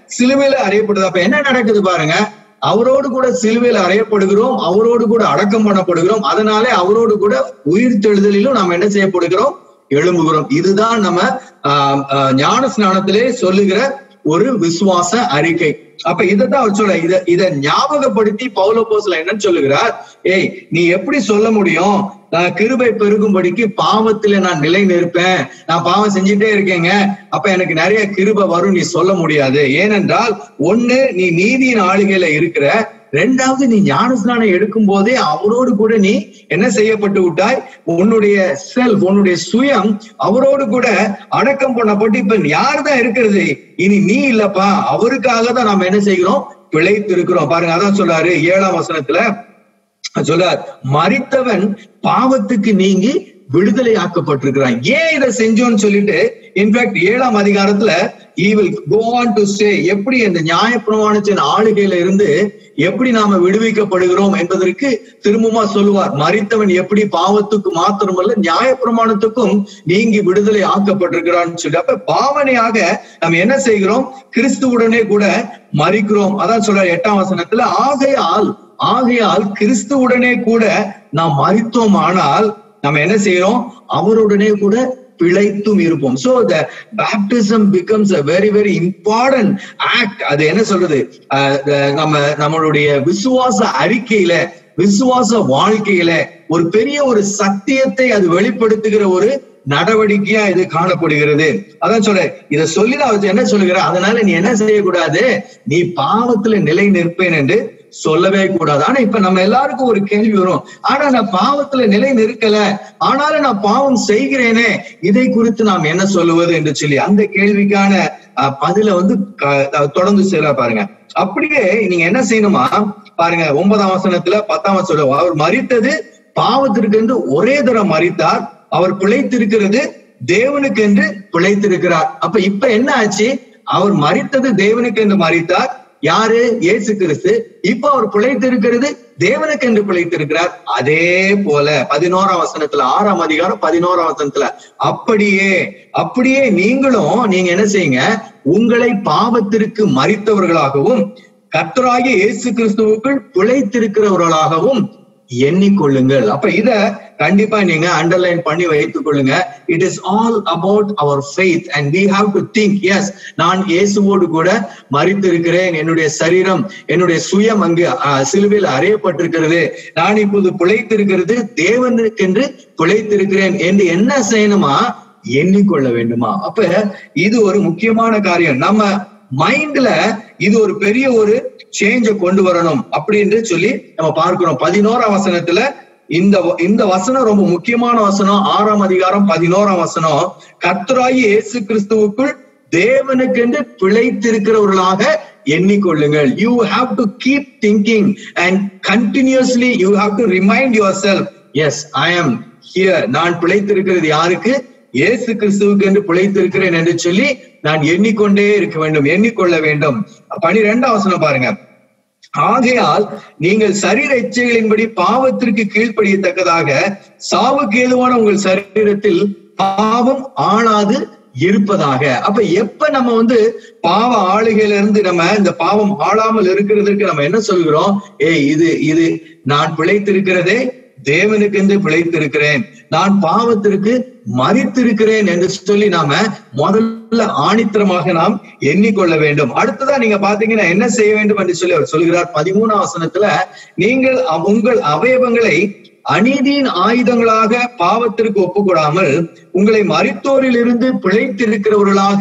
சிலுவையில அறையப்படுது அப்ப என்ன நடக்குது பாருங்க அவரோடு கூட சிலுவையில் அறையப்படுகிறோம் அவரோடு கூட அடக்கம் பண்ணப்படுகிறோம் அதனாலே அவரோடு கூட உயிர் தெழுதலிலும் நாம் என்ன செய்யப்படுகிறோம் எழும்புகிறோம் இதுதான் நம்ம ஆஹ் ஆஹ் ஞான ஸ்நானத்திலே சொல்லுகிற ஒரு விசுவாச அறிக்கை அப்ப இதைத்தான் அவர் சொல்ல இத இத ஞாபகப்படுத்தி பௌலோபோஸ்ல என்ன சொல்லுகிறார் ஏய் நீ எப்படி சொல்ல முடியும் நான் கிருபை பெருகும்படிக்கு பாவத்துல நான் நிலை நிற்பேன் நான் பாவம் செஞ்சுட்டே இருக்கேங்க அப்ப எனக்கு நிறைய கிருபை வரும் நீ சொல்ல முடியாது ஏனென்றால் ஒண்ணு நீ நீதியின் ஆளுகையில இருக்கிற ரெண்டாவது நீ ஞானஸ்நானம் எடுக்கும் போதே அவரோடு கூட நீ என்ன செய்யப்பட்டு விட்டாய் உன்னுடைய செல்ஃப் உன்னுடைய சுயம் அவரோடு கூட அடக்கம் பண்ணப்பட்டு இப்ப யார் தான் இருக்கிறது இனி நீ இல்லப்பா அவருக்காக தான் நாம என்ன செய்கிறோம் பிழைத்து இருக்கிறோம் பாருங்க அதான் சொல்றாரு ஏழாம் வசனத்துல சொல்றார் மறித்தவன் பாவத்துக்கு நீங்கி விடுதலை ஆக்கப்பட்டிருக்கிறான் ஏன் இதை செஞ்சோம்னு சொல்லிட்டு இன்ஃபேக்ட் ஏழாம் அதிகாரத்துல he will go on to say எப்படி அந்த நியாயப்பிரமாணத்தின் ஆளுகையில இருந்து எப்படி நாம விடுவிக்கப்படுகிறோம் என்பதற்கு திரும்பமா சொல்லுவார் மறித்தவன் எப்படி பாவத்துக்கு மாத்திரமல்ல நியாயப்பிரமாணத்துக்கும் நீங்கி விடுதலை ஆக்கப்பட்டிருக்கிறான்னு சொல்லி அப்ப பாவனையாக நம்ம என்ன செய்கிறோம் கிறிஸ்துவுடனே கூட மறிக்கிறோம் அதான் சொல்றார் எட்டாம் வசனத்துல ஆகையால் ஆகையால் கிறிஸ்துவுடனே கூட நாம் மறித்தோம் ஆனால் நம்ம என்ன செய்யறோம் அவருடனே கூட பிழைத்தும் இருப்போம் so the baptism becomes a very very important act அது என்ன சொல்றது அஹ் அஹ் நம்ம நம்மளுடைய விசுவாச அறிக்கையில விசுவாச வாழ்க்கையில ஒரு பெரிய ஒரு சத்தியத்தை அது வெளிப்படுத்துகிற ஒரு நடவடிக்கையா இது காணப்படுகிறது அதான் சொல்ற இத சொல்லி அவர் என்ன சொல்லுகிற அதனால நீ என்ன செய்யக்கூடாது நீ பாவத்துல நிலை நிற்பேன் என்று சொல்லவே கூடாது ஆனா இப்ப நம்ம எல்லாருக்கும் ஒரு கேள்வி வரும் ஆனா நான் பாவத்துல நிலை நிற்கல ஆனாலும் நான் பாவம் செய்கிறேனே இதை குறித்து நாம் என்ன சொல்லுவது என்று சொல்லி அந்த கேள்விக்கான அஹ், பதில வந்து க- அஹ், தொடர்ந்து செய்யல பாருங்க அப்படியே நீங்க என்ன செய்யணுமா பாருங்க ஒன்பதாம் வசனத்துல பத்தாம் வசனம் அவர் மறித்தது பாவத்திற்கு என்று ஒரே தரம் மறித்தார் அவர் பிழைத்திருக்கிறது தேவனுக்கு என்று பிழைத்திருக்கிறார் அப்ப இப்ப என்ன ஆச்சு அவர் மறித்தது தேவனுக்கு என்று மறித்தார் யாரு இயேசு கிறிஸ்து இப்ப அவர் பிழைத்திருக்கிறது தேவனுக்கு என்று பிழைத்திருக்கிறார் அதே போல பதினோராம் வசனத்துல ஆறாம் அதிகாரம் பதினோராம் வசனத்துல அப்படியே அப்படியே நீங்களும் நீங்க என்ன செய்யுங்க உங்களை பாவத்திற்கு மறித்தவர்களாகவும் கர்த்தராகிய இயேசு கிறிஸ்துவுக்குள் பிழைத்திருக்கிறவர்களாகவும் எண்ணிக்கொள்ளுங்கள் அப்ப இத கண்டிப்பா நீங்க அண்டர்லைன் பண்ணி வைத்துக் கொள்ளுங்க it is all about our faith and we have to think as நான் இயேசுவோடு கூட மறித்திருக்கிறேன் என்னுடைய சரீரம் என்னுடைய சுயம் அங்கு அஹ், சிலுவையில் அறையப்பட்டிருக்கிறது நான் இப்போது பிழைத்திருக்கிறது தேவனுக்கென்று பிழைத்திருக்கிறேன் என்று என்ன செய்யணுமா எண்ணிக்கொள்ள வேண்டுமா அப்ப இது ஒரு முக்கியமான காரியம் நம்ம மைண்ட்ல இது ஒரு பெரிய ஒரு சேஞ்ச கொண்டு வரணும் அப்படின்னு சொல்லி நம்ம பார்க்கிறோம் பதினோராம் வசனத்துல இந்த வ- இந்த வசனம் ரொம்ப முக்கியமான வசனம் ஆறாம் அதிகாரம் பதினோராம் வசனம் கர்த்தராகி இயேசு கிறிஸ்துவுக்குள் தேவனுக்கென்று பிழைத்திருக்கிறவர்களாக எண்ணிக்கொள்ளுங்கள் you have to keep thinking and continuously you have to remind yourself as I am here நான் பிழைத்திருக்கிறது யாருக்கு இயேசு கிறிஸ்துவுக்கு என்று பிழைத்திருக்கிறேன் என்று சொல்லி நான் எண்ணிக்கொண்டே இருக்க வேண்டும் எண்ணிக்கொள்ள வேண்டும் பனிரெண்டாம் வசனம் பாருங்க ஆகையால் நீங்கள் சரீர இச்சைகளின்படி பாவத்திற்கு கீழ்ப்படியத்தக்கதாக சாவுக்கு ஏதுவான உங்கள் சரீரத்தில் பாவம் ஆளாது இருப்பதாக அப்ப எப்ப நம்ம வந்து பாவ ஆளுகையில இருந்து நம்ம இந்த பாவம் ஆளாமல் இருக்கிறதுக்கு நம்ம என்ன சொல்கிறோம் ஏய் இது இது நான் பிழைத்திருக்கிறதே தேவனுக்கென்று பிழைத்திருக்கிறேன் நான் பாவத்திற்கு மறித்திருக்கிறேன் என்று சொல்லி நாம முதல்ல ஆணித்தரமாக நாம் எண்ணிக்கொள்ள வேண்டும் அடுத்ததா நீங்க பாத்தீங்கன்னா என்ன செய்ய வேண்டும் என்று சொல்லி அவர் சொல்கிறார் பதிமூணாம் வசனத்துல நீங்கள் அவ்- உங்கள் அவயவங்களை அநீதியின் ஆயுதங்களாக பாவத்திற்கு ஒப்புக்கொடாமல் உங்களை மரித்தோரில் இருந்து பிழைத்திருக்கிறவர்களாக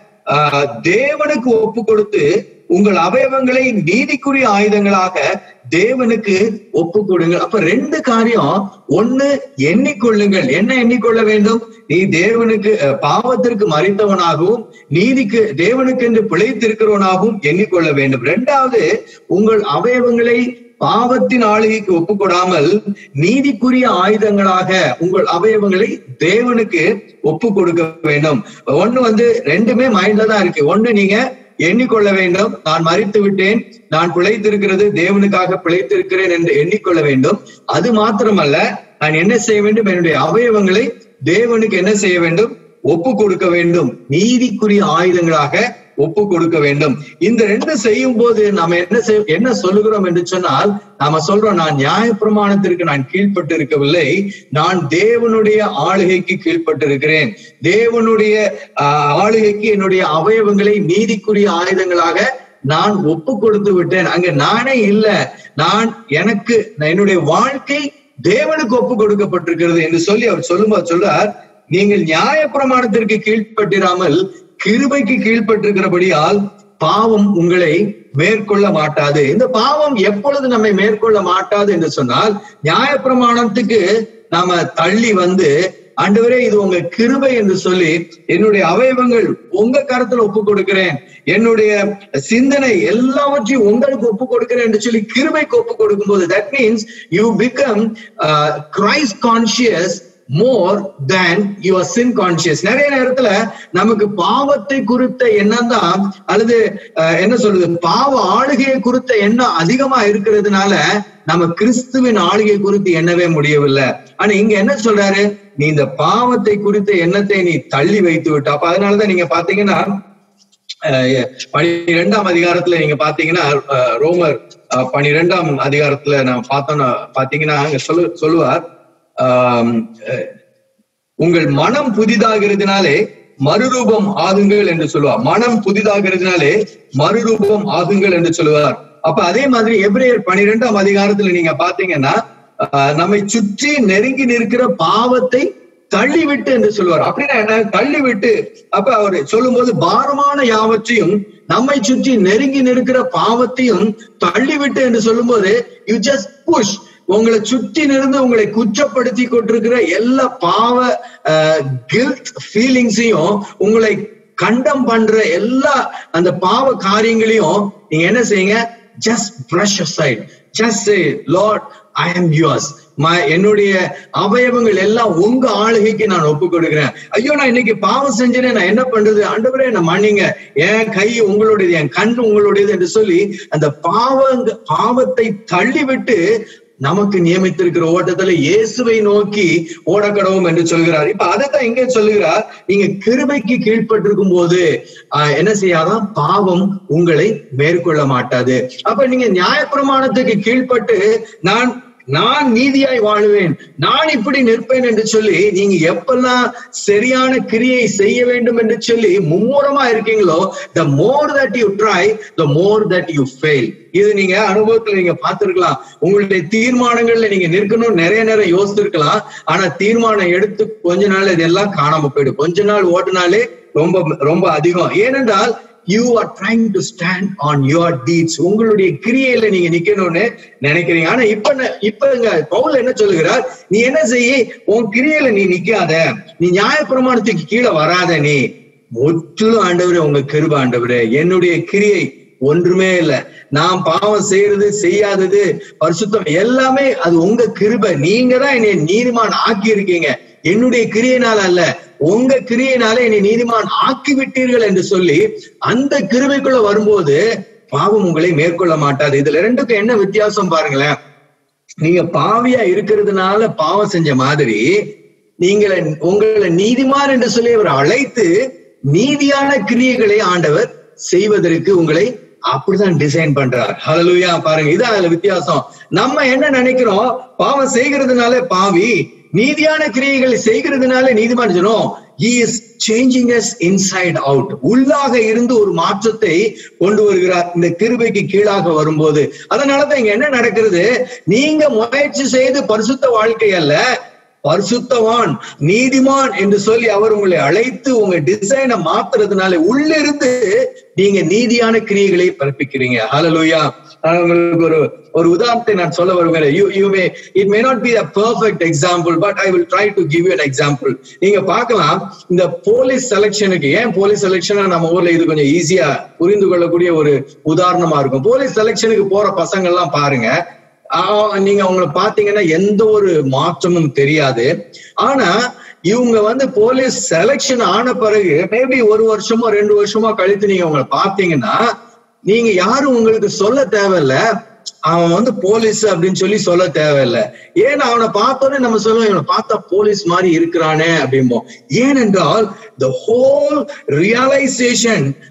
ஆஹ், தேவனுக்கு ஒப்பு கொடுத்து உங்கள் அவயவங்களை நீதிக்குரிய ஆயுதங்களாக தேவனுக்கு ஒப்பு கொடுங்கள் அப்ப ரெண்டு காரியம் ஒண்ணு எண்ணிக்கொள்ளுங்கள் என்ன எண்ணிக்கொள்ள வேண்டும் நீ தேவனுக்கு அஹ், பாவத்திற்கு மறித்தவனாகவும் நீதிக்கு தேவனுக்கு என்று பிழைத்திருக்கிறவனாகவும் எண்ணிக்கொள்ள வேண்டும் ரெண்டாவது உங்கள் அவயவங்களை பாவத்தின் ஆளுகைக்கு ஒப்புக்கொடாமல் நீதிக்குரிய ஆயுதங்களாக உங்கள் அவயவங்களை தேவனுக்கு ஒப்பு கொடுக்க வேண்டும் ஒண்ணு வந்து ரெண்டுமே மைண்ட்ல தான் இருக்கு ஒண்ணு நீங்க எண்ணிக்கொள்ள வேண்டும் நான் மறித்து விட்டேன் நான் பிழைத்திருக்கிறது தேவனுக்காக பிழைத்திருக்கிறேன் என்று எண்ணிக்கொள்ள வேண்டும் அது மாத்திரமல்ல நான் என்ன செய்ய வேண்டும் என்னுடைய அவயவங்களை தேவனுக்கு என்ன செய்ய வேண்டும் ஒப்பு கொடுக்க வேண்டும் நீதிக்குரிய ஆயுதங்களாக ஒப்பு கொடுக்க வேண்டும் இந்த ரெண்டு செய்யும் போது நாம என்ன செய் என்ன சொல்லுகிறோம் என்று சொன்னால் நாம சொல்றோம் நான் நியாயப்பிரமாணத்திற்கு நான் கீழ்ப்பட்டு இருக்கவில்லை நான் தேவனுடைய ஆளுகைக்கு கீழ்ப்பட்டு இருக்கிறேன் தேவனுடைய ஆஹ், ஆளுகைக்கு என்னுடைய அவயவங்களை நீதிக்குரிய ஆயுதங்களாக நான் ஒப்பு கொடுத்து விட்டேன் அங்க நானே இல்ல நான் எனக்கு நான் என்னுடைய வாழ்க்கை தேவனுக்கு ஒப்பு கொடுக்கப்பட்டிருக்கிறது என்று சொல்லி அவர் சொல்லும்போது சொல்றார் நீங்கள் நியாய பிரமாணத்திற்கு கீழ்ப்பட்டிராமல் கிருபைக்கு கீழ்ப்பட்டிருக்கிறபடியால் பாவம் உங்களை மேற்கொள்ள மாட்டாது இந்த பாவம் எப்பொழுது நம்மை மேற்கொள்ள மாட்டாது என்று சொன்னால் நியாயப்பிரமாணத்துக்கு நாம தள்ளி வந்து ஆண்டவரே இது உங்க கிருபை என்று சொல்லி என்னுடைய அவயவங்கள் உங்க கருத்துல ஒப்பு கொடுக்கிறேன் என்னுடைய சிந்தனை எல்லாவற்றையும் உங்களுக்கு ஒப்பு கொடுக்கிறேன் என்று சொல்லி கிருபைக்கு ஒப்பு கொடுக்கும்போது that means you become Christ conscious more than your sin conscious நிறைய நேரத்துல நமக்கு பாவத்தை குறித்த எண்ணம் தான் அல்லது அஹ், என்ன சொல்றது பாவ ஆளுகையை குறித்த எண்ணம் அதிகமா இருக்கிறதுனால நம்ம கிறிஸ்துவின் ஆளுகை குறித்து எண்ணவே முடியவில்லை ஆனா இங்க என்ன சொல்றாரு நீ இந்த பாவத்தை குறித்த எண்ணத்தை நீ தள்ளி வைத்து விட்ட அப்ப அதனாலதான் நீங்க பாத்தீங்கன்னா அஹ், பனிரெண்டாம் அதிகாரத்துல நீங்க பாத்தீங்கன்னா அஹ், ரோமர் அஹ், பனிரெண்டாம் அதிகாரத்துல நான் பார்த்தோம்னா பாத்தீங்கன்னா அங்க சொல்லு சொல்லுவார் ஆம், அஹ், உங்கள் மனம் புதிதாகிறதுனாலே மறுரூபம் ஆகுங்கள் என்று சொல்லுவார் மனம் புதிதாகிறதுனாலே மறுரூபம் ஆகுங்கள் என்று சொல்லுவார் அப்ப அதே மாதிரி எபிரேயர் பனிரெண்டாம் அதிகாரத்துல நீங்க பாத்தீங்கன்னா ஆஹ், நம்மை சுற்றி நெருங்கி நிற்கிற பாவத்தை தள்ளிவிட்டு என்று சொல்லுவார் அப்படின்னா என்ன தள்ளிவிட்டு அப்ப அவர் சொல்லும்போது பாரமான யாவற்றையும் நம்மை சுற்றி நெருங்கி நிற்கிற பாவத்தையும் தள்ளிவிட்டு என்று சொல்லும்போது யூ ஜஸ்ட் புஷ் உங்களை சுற்றி நிருந்து உங்களை குற்றப்படுத்தி கொண்டிருக்கிற எல்லா பாவ கில்ட் ஃபீலிங்ஸையும் உங்களை கண்டம் பண்ற எல்லா அந்த பாவ காரியங்களையும் நீங்க என்ன செய்யுங்க just brush aside just say Lord I am yours ம- என்னுடைய அவயவங்கள் எல்லாம் உங்க ஆளுகைக்கு நான் ஒப்பு கொடுக்கிறேன் ஐயோ நான் இன்னைக்கு பாவம் செஞ்சேனே நான் என்ன பண்றது ஆண்டவரே என்ன மன்னிங்க என் கை உங்களுடையது என் கண் உங்களுடையது என்று சொல்லி அந்த பாவங்க பாவத்தை தள்ளிவிட்டு நமக்கு நியமித்திருக்கிற ஓட்டத்துல இயேசுவை நோக்கி ஓடக்கடவும் என்று சொல்கிறார் இப்ப அதைத்தான் இங்கே சொல்லுகிறார் நீங்க கிருபைக்கு கீழ்ப்பட்டிருக்கும் போது ஆஹ், என்ன செய்யாதான் பாவம் உங்களை மேற்கொள்ள மாட்டாது அப்ப நீங்க நியாயப்பிரமாணத்துக்கு கீழ்ப்பட்டு நான் நான் நீதியாய் வாழுவேன் நான் இப்படி நிற்பேன் என்று சொல்லி நீங்க எப்பெல்லாம் சரியான கிரியை செய்ய வேண்டும் என்று சொல்லி மும்முரமா இருக்கீங்களோ the more that you try the more that you fail இது நீங்க அனுபவத்துல நீங்க பார்த்திருக்கலாம் உங்களுடைய தீர்மானங்கள்ல நீங்க நிற்கணும் நிறைய நேரம் யோசிச்சிருக்கலாம் ஆனா தீர்மானம் எடுத்து கொஞ்ச நாள் இதெல்லாம் காணாம போயிடும் கொஞ்ச நாள் ஓட்டுனாலே ரொம்ப ரொம்ப அதிகம் ஏனென்றால் you are trying to stand on your deeds உங்களுடைய கிரியையில நீங்க நிக்கணும்னு நினைக்கிறீங்க ஆனா இப்ப ந- இப்ப இங்க பவுல் என்ன சொல்லுகிறார் நீ என்ன செய்ய உன் கிரியையில நீ நிக்காத நீ நியாயப்பிரமாணத்துக்கு கீழே வராத நீ முற்றிலும் ஆண்டவரே உங்க கிருப ஆண்டவரே என்னுடைய கிரியை ஒன்றுமே இல்ல நான் பாவம் செய்யறது செய்யாதது பரிசுத்தம் எல்லாமே அது உங்க கிருபை நீங்க தான் என்னை நீதிமான் ஆக்கி இருக்கீங்க என்னுடைய கிரியையினால அல்ல உங்க கிரியையினால என்னை நீதிமான் ஆக்கி விட்டீர்கள் என்று சொல்லி அந்த கிருபைக்குள்ள வரும்போது பாவம் உங்களை மேற்கொள்ள மாட்டாது இதுல ரெண்டுக்கும் என்ன வித்தியாசம் பாருங்களேன் நீங்க பாவியா இருக்கிறதுனால பாவம் செஞ்ச மாதிரி நீங்களை உங்களை நீதிமான் என்று சொல்லி அவர் அழைத்து நீதியான கிரியைகளை ஆண்டவர் செய்வதற்கு உங்களை அப்படிதான் டிசைன் பண்றார் ஹalleluya பாருங்க இதான் அதுல வித்தியாசம் நம்ம என்ன நினைக்கிறோம் பாவம் செய்கிறதுனால பாவி நீதியான கிரியைகளை செய்கிறதுனால நீதிமான் சொன்னோம் he is changing us inside out உள்ளாக இருந்து ஒரு மாற்றத்தை கொண்டு வருகிறார் இந்த கிருபைக்கு கீழாக வரும்போது அதனாலதான் இங்க என்ன நடக்கிறது நீங்க முயற்சி செய்து பரிசுத்த வாழ்க்கை அல்ல பரிசுத்தவான் நீதிமான் என்று சொல்லி அவர் உங்களை அழைத்து உங்க டிசைனை மாத்துறதுனால உள்ளிருந்து நீங்க நீதியான கிரியைகளை பிறப்பிக்கிறீங்க ஹalleluya நான் உங்களுக்கு ஒரு ஒரு உதாரணத்தை நான் சொல்ல வருகிறேன் you you may it may not be a perfect example but I will try to give you an example நீங்க பார்க்கலாம் இந்த போலீஸ் செலெக்ஷனுக்கு ஏன் போலீஸ் செலெக்ஷனா நம்ம ஊர்ல இது கொஞ்சம் ஈஸியா புரிந்து கொள்ளக்கூடிய ஒரு உதாரணமா இருக்கும் போலீஸ் செலெக்ஷனுக்கு போற பசங்க எல்லாம் பாருங்க ஆஹ் நீங்க அவங்களை பாத்தீங்கன்னா எந்த ஒரு மாற்றமும் தெரியாது ஆனா இவங்க வந்து போலீஸ் செலெக்ஷன் ஆன பிறகு மேபி ஒரு வருஷமோ ரெண்டு வருஷமோ கழித்து நீங்க அவங்களை பாத்தீங்கன்னா நீங்க யாரும் உங்களுக்கு சொல்ல தேவையில்ல அவன் வந்து போலீஸ் அப்படின்னு சொல்லி சொல்ல தேவையில்ல ஏன்னா அவனை பார்த்தோன்னே நம்ம சொல்லுவோம் இவனை பார்த்தா போலீஸ் மாதிரி இருக்கிறானே அப்படிம்போம் ஏனென்றால் the whole realisation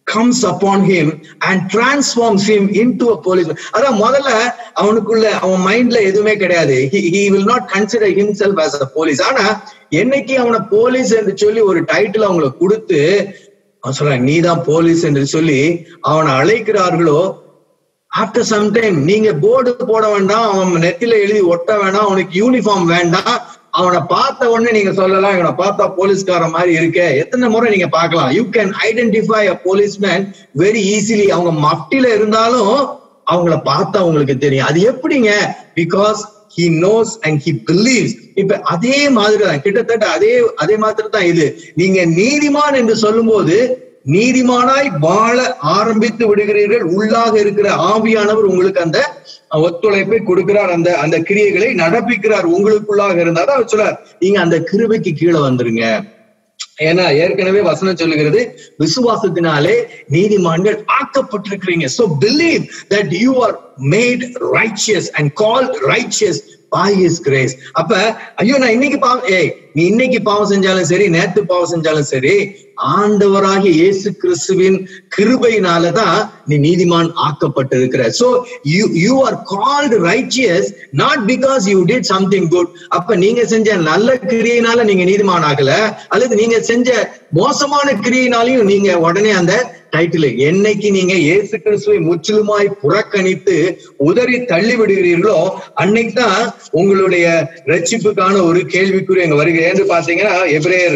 comes upon him and transforms him into a policeman அதான் முதல்ல அவனுக்குள்ள அவன் மைண்ட்ல எதுவுமே கிடையாது he, he will not consider himself as a police ஆனா என்னைக்கு அவனை போலீஸ் என்று சொல்லி ஒரு டைட்டில் அவங்களுக்கு கொடுத்து அவன் சொல்றான் நீ தான் போலீஸ் என்று சொல்லி அவனை அழைக்கிறார்களோ ஆஃப்டர் சம் டைம் நீங்க போர்டு போட வேண்டாம் அவன் நெத்தில எழுதி ஒட்ட வேண்டாம் அவனுக்கு யூனிஃபார்ம் வேண்டாம் அவனை பார்த்த உடனே நீங்க சொல்லலாம் இவனை பார்த்தா போலீஸ்கார மாதிரி இருக்கே எத்தனை முறை நீங்க பார்க்கலாம் you can identify a policeman very easily அவங்க மஃப்டில இருந்தாலும் அவங்கள பார்த்தா உங்களுக்கு தெரியும் அது எப்படிங்க because he knows and he believes இப்ப அதே மாதிரி தான் கிட்டத்தட்ட அதே அதே மாதிரி தான் இது நீங்க நீதிமான் என்று சொல்லும்போது நீதிமானாய் வாழ ஆரம்பித்து விடுகிறீர்கள் உள்ளாக இருக்கிற ஆவியானவர் உங்களுக்கு அந்த ஒத்துழைப்பை கொடுக்கிறார் அந்த அந்த கிரியைகளை நடப்பிக்கிறார் உங்களுக்குள்ளாக இருந்தாதான் அவர் சொல்றார் நீங்க அந்த கிருபைக்கு கீழே வந்துருங்க ஏன்னா ஏற்கனவே வசனம் சொல்லுகிறது விசுவாசத்தினாலே நீதிமான்கள் ஆக்கப்பட்டிருக்கிறீங்க so believe that you are made righteous and call righteous by his grace அப்ப ஐயோ நான் இன்னைக்கு பாவம் ஏய் நீ இன்னைக்கு பாவம் செஞ்சாலும் சரி நேத்து பாவம் செஞ்சாலும் சரி ஆண்டவராகிய இயேசு கிறிஸ்துவின் கிருபையினாலதான் நீ நீதிமான் ஆக்கப்பட்டிருக்கிற so you you are called righteous not because you did something good அப்ப நீங்க செஞ்ச நல்ல கிரியையினால நீங்க நீதிமான் ஆகல அல்லது நீங்க செஞ்ச மோசமான கிரியையினாலையும் நீங்க உடனே அந்த டைட்டில் என்னைக்கு நீங்க இயேசு கிறிஸ்துவை முற்றிலுமாய் புறக்கணித்து உதறி தள்ளி விடுகிறீர்களோ அன்னைக்கு தான் உங்களுடைய ரட்சிப்புக்கான ஒரு கேள்விக்குறி அங்க வருகிறேன் பாத்தீங்கன்னா எப்ரேயர்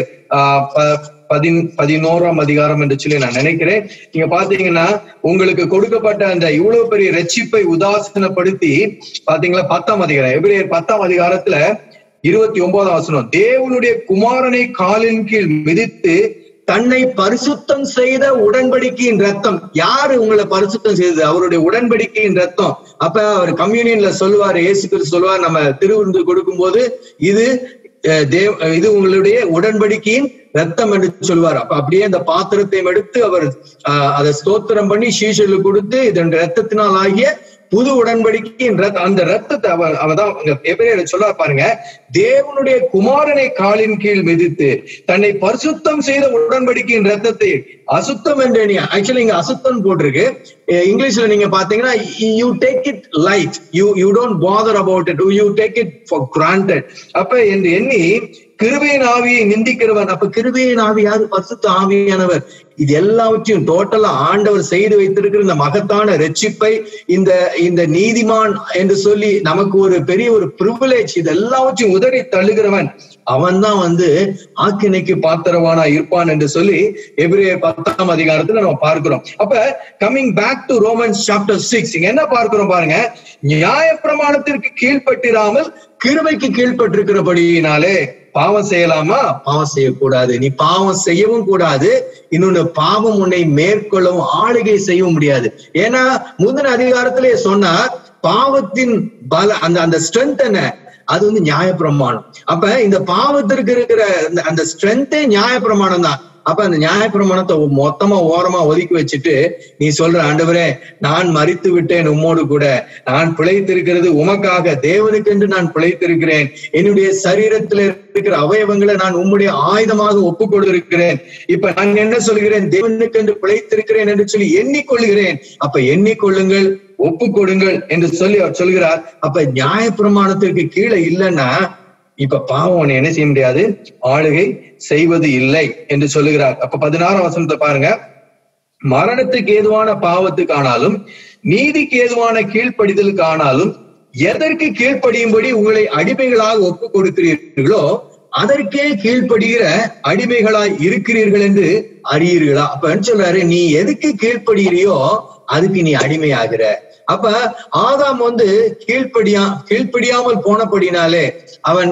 பதின் பதினோராம் அதிகாரம் என்று சொல்லி நான் நினைக்கிறேன் நீங்க பாத்தீங்கன்னா உங்களுக்கு கொடுக்கப்பட்ட அந்த இவ்வளவு பெரிய ரட்சிப்பை உதாசீனப்படுத்தி பாத்தீங்களா பத்தாம் அதிகாரம் எப்ரேயர் பத்தாம் அதிகாரத்துல இருபத்தி ஒன்பதாம் வசனம் தேவனுடைய குமாரனை காலின் கீழ் மிதித்து தன்னை பரிசுத்தம் செய்த உடன்படிக்கையின் ரத்தம் யாரு உங்களை பரிசுத்தம் செய்தது அவருடைய உடன்படிக்கையின் ரத்தம் அப்ப அவர் கம்யூனியன்ல சொல்லுவார் இயேசு கிறிஸ்து சொல்லுவார் நம்ம திருவிருந்து கொடுக்கும் போது இது தேவ் இது உங்களுடைய உடன்படிக்கையின் ரத்தம் என்று சொல்வார் அப்ப அப்படியே அந்த பாத்திரத்தை எடுத்து அவர் அதை ஸ்தோத்திரம் பண்ணி சீஷலுக்கு கொடுத்து இதன் ரத்தத்தினால் ஆகிய புது உடன்படிக்கையின் அந்த ரத்தத்தை அவ அவதான் எபிரேயர் சொல்ல பாருங்க தேவனுடைய குமாரனை காலின் கீழ் மிதித்து தன்னை பரிசுத்தம் செய்த உடன்படிக்கையின் ரத்தத்தை அசுத்தம் என்று நீ ஆக்சுவலி இங்க அசுத்தம் போட்டிருக்கு இங்கிலீஷ்ல நீங்க பாத்தீங்கன்னா you take it light you you don't bother about it you take it for granted அப்ப என்று எண்ணி கிருபையின் ஆவியை நிந்திக்கிறவன் அப்ப கிருபையின் ஆவி யாரு பரிசுத்த ஆவியானவர் இது எல்லாவற்றையும் டோட்டலா ஆண்டவர் செய்து வைத்திருக்கிற இந்த மகத்தான ரட்சிப்பை இந்த இந்த நீதிமான் என்று சொல்லி நமக்கு ஒரு பெரிய ஒரு பிரிவிலேஜ் இது எல்லாவற்றையும் உதறி தள்ளுகிறவன் அவன் தான் வந்து ஆக்கினைக்கு பாத்திரவானா இருப்பான் என்று சொல்லி எபிரே பத்தாம் அதிகாரத்துல நம்ம பார்க்கிறோம் அப்ப coming back to Romans chapter six இங்க என்ன பார்க்கிறோம் பாருங்க நியாய பிரமாணத்திற்கு கீழ்பட்டிராமல் கிருபைக்கு கீழ்பட்டிருக்கிறபடியினாலே பாவம் செய்யலாமா பாவம் செய்யக்கூடாது நீ பாவம் செய்யவும் கூடாது இன்னொன்னு பாவம் உன்னை மேற்கொள்ளவும் ஆளுகை செய்யவும் முடியாது ஏன்னா முந்தின அதிகாரத்திலே சொன்னார் பாவத்தின் பல அந்த அந்த ஸ்ட்ரென்த் என்ன அது வந்து நியாயப்பிரமாணம் அப்ப இந்த பாவத்திற்கு இருக்கிற அந்த ஸ்ட்ரென்த்தே நியாயப்பிரமாணம் தான் அப்ப அந்த நியாயப்பிரமாணத்தை மொத்தமா ஓரமா ஒதுக்கி வச்சுட்டு நீ சொல்ற ஆண்டவரே நான் மறித்து விட்டேன் உம்மோடு கூட நான் பிழைத்திருக்கிறது உமக்காக தேவனுக்கென்று நான் பிழைத்திருக்கிறேன் என்னுடைய சரீரத்துல இருக்கிற அவயவங்களை நான் உம்முடைய ஆயுதமாக ஒப்பு கொடுத்திருக்கிறேன் இப்ப நான் என்ன சொல்கிறேன் தேவனுக்கென்று பிழைத்திருக்கிறேன் என்று சொல்லி எண்ணிக்கொள்கிறேன் அப்ப எண்ணிக்கொள்ளுங்கள் ஒப்பு கொடுங்கள் என்று சொல்லி அவர் சொல்கிறார் அப்ப நியாய பிரமாணத்திற்கு கீழே இல்லைன்னா இப்ப பாவம் உன்னை என்ன செய்ய முடியாது ஆளுகை செய்வது இல்லை என்று சொல்லுகிறார் அப்ப பதினாறாம் வசனத்தை பாருங்க மரணத்துக்கு ஏதுவான பாவத்துக்கு ஆனாலும் நீதிக்கு ஏதுவான கீழ்ப்படிதலுக்கு ஆனாலும் எதற்கு கீழ்ப்படியும்படி உங்களை அடிமைகளாக ஒப்பு கொடுக்கிறீர்களோ அதற்கே கீழ்ப்படுகிற அடிமைகளாய் இருக்கிறீர்கள் என்று அறியீர்களா அப்ப சொல்றாரு நீ எதுக்கு கீழ்ப்படுகிறியோ அதுக்கு நீ அடிமையாகிற அப்ப ஆதாம் வந்து கீழ்ப்படியா கீழ்ப்படியாமல் போனபடினாலே அவன்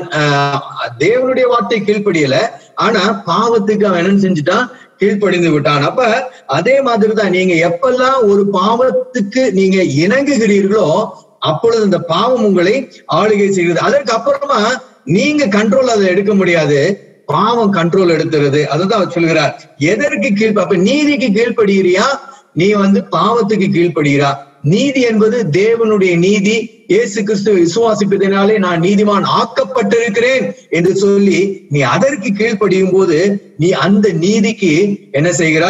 தேவனுடைய வார்த்தை கீழ்ப்படியல ஆனா பாவத்துக்கு அவன் என்ன செஞ்சுட்டான் கீழ்ப்படிந்து விட்டான் அப்ப அதே மாதிரிதான் நீங்க எப்பெல்லாம் ஒரு பாவத்துக்கு நீங்க இணங்குகிறீர்களோ அப்பொழுது அந்த பாவம் உங்களை ஆளுகை செய்கிறது அதற்கு அப்புறமா நீங்க கண்ட்ரோல் அதை எடுக்க முடியாது பாவம் கண்ட்ரோல் எடுத்துறது அதுதான் அவர் சொல்கிறார் எதற்கு கீழ் அப்ப நீதிக்கு கீழ்ப்படுகிறியா நீ வந்து பாவத்துக்கு கீழ்ப்படுகிறா நீதி என்பது தேவனுடைய நீதி இயேசு கிறிஸ்துவ விசுவாசிப்பதனாலே நான் நீதிமான் ஆக்கப்பட்டிருக்கிறேன் என்று சொல்லி நீ அதற்கு கீழ்ப்படியும் போது நீ அந்த நீதிக்கு என்ன செய்கிறாய்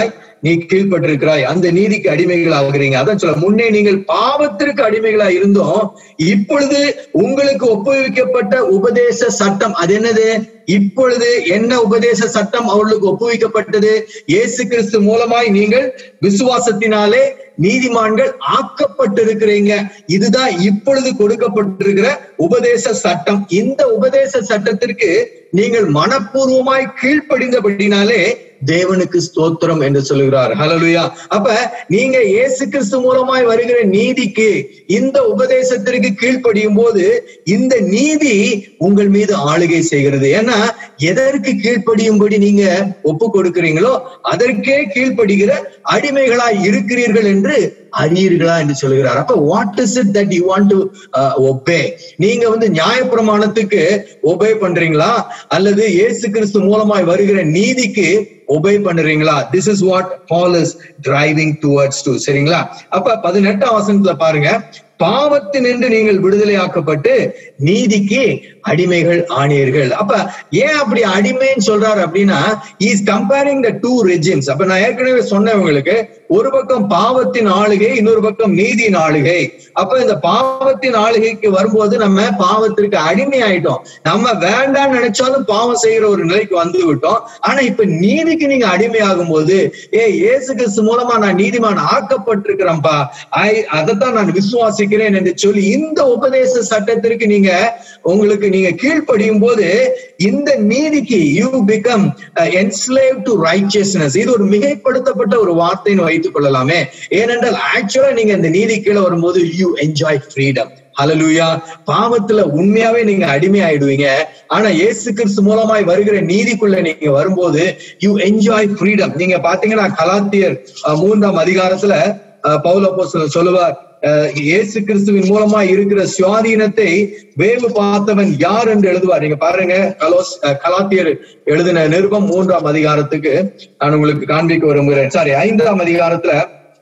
நீ கீழ்ப்பட்டிருக்கிறாய் அந்த நீதிக்கு அடிமைகள் ஆகுறீங்க அதான் சொல்ல முன்னே நீங்கள் பாவத்திற்கு அடிமைகளா இருந்தோம் இப்பொழுது உங்களுக்கு ஒப்புவிக்கப்பட்ட உபதேச சட்டம் அது என்னது இப்பொழுது என்ன உபதேச சட்டம் அவர்களுக்கு ஒப்புவிக்கப்பட்டது இயேசு கிறிஸ்து மூலமாய் நீங்கள் விசுவாசத்தினாலே நீதிமான்கள் ஆக்கப்பட்டிருக்கிறீங்க இதுதான் இப்பொழுது கொடுக்கப்பட்டிருக்கிற உபதேச சட்டம் இந்த உபதேச சட்டத்திற்கு நீங்கள் மனப்பூர்வமாய் கீழ்ப்படிந்தபடினாலே தேவனுக்கு ஸ்தோத்திரம் என்று சொல்லுகிறார் ஹalleluya அப்ப நீங்க இயேசு கிறிஸ்து மூலமாய் வருகிற நீதிக்கு இந்த உபதேசத்திற்கு கீழ்ப்படியும் போது இந்த நீதி உங்கள் மீது ஆளுகை செய்கிறது ஏன்னா எதற்கு கீழ்ப்படியும்படி நீங்க ஒப்பு கொடுக்கிறீங்களோ அதற்கே கீழ்ப்படுகிற அடிமைகளாய் இருக்கிறீர்கள் என்று அறியீர்களா என்று சொல்லுகிறார் அப்ப what is it that you want to obey நீங்க வந்து நியாயப்பிரமாணத்துக்கு ஒபே பண்றீங்களா அல்லது இயேசு கிறிஸ்து மூலமாய் வருகிற நீதிக்கு ஒபே பண்றீங்களா this is what Paul is driving towards to சரிங்களா அப்ப பதினெட்டாம் வசனத்துல பாருங்க பாவத்தினின்று நீங்கள் விடுதலையாக்கப்பட்டு நீதிக்கு அடிமைகள் ஆணியர்கள் அப்ப ஏன் அப்படி அடிமைன்னு சொல்றாரு அப்படின்னா is comparing the two regimes அப்ப நான் ஏற்கனவே சொன்னேன் உங்களுக்கு ஒரு பக்கம் பாவத்தின் ஆளுகை இன்னொரு பக்கம் நீதியின் ஆளுகை அப்ப இந்த பாவத்தின் ஆளுகைக்கு வரும்போது நம்ம பாவத்திற்கு அடிமை ஆயிட்டோம் நம்ம வேண்டாம்னு நினைச்சாலும் பாவம் செய்யற ஒரு நிலைக்கு வந்து விட்டோம் ஆனா இப்ப நீதிக்கு நீங்க அடிமையாகும் போது ஏ இயேசு கிறிஸ்து மூலமா நான் நீதிமான் ஆக்கப்பட்டிருக்கிறேன்ப்பா ஐ அதைத்தான் நான் விசுவாசிக்கிறேன் என்று சொல்லி இந்த உபதேச சட்டத்திற்கு நீங்க உங்களுக்கு நீங்க கீழ்ப்படியும் போது இந்த நீதிக்கு you become enslave to righteousness இது ஒரு மிகைப்படுத்தப்பட்ட ஒரு வார்த்தைன்னு வைத்துக் கொள்ளலாமே ஏனென்றால் ஆக்சுவலா நீங்க இந்த நீதி கீழே வரும்போது யூ என்ஜாய் ஃப்ரீடம் ஹalleluya பாவத்துல உண்மையாவே நீங்க அடிமை ஆயிடுவீங்க ஆனா இயேசு கிறிஸ்து மூலமாய் வருகிற நீதிக்குள்ள நீங்க வரும்போது யூ என்ஜாய் ஃப்ரீடம் நீங்க பாத்தீங்கன்னா கலாத்தியர் அஹ், மூன்றாம் அதிகாரத்துல அஹ், பவுல் அப்போஸ்தலன் சொல்லுவார் அஹ், இயேசு கிறிஸ்துவின் மூலமா இருக்கிற சுவாதீனத்தை வேவு பார்த்தவன் யார் என்று எழுதுவார் நீங்க பாருங்க கலோஸ் அஹ், கலாத்தியர் எழுதின நிருபம் மூன்றாம் அதிகாரத்துக்கு நான் உங்களுக்கு காண்பிக்க விரும்புகிறேன் சாரி ஐந்தாம் அதிகாரத்துல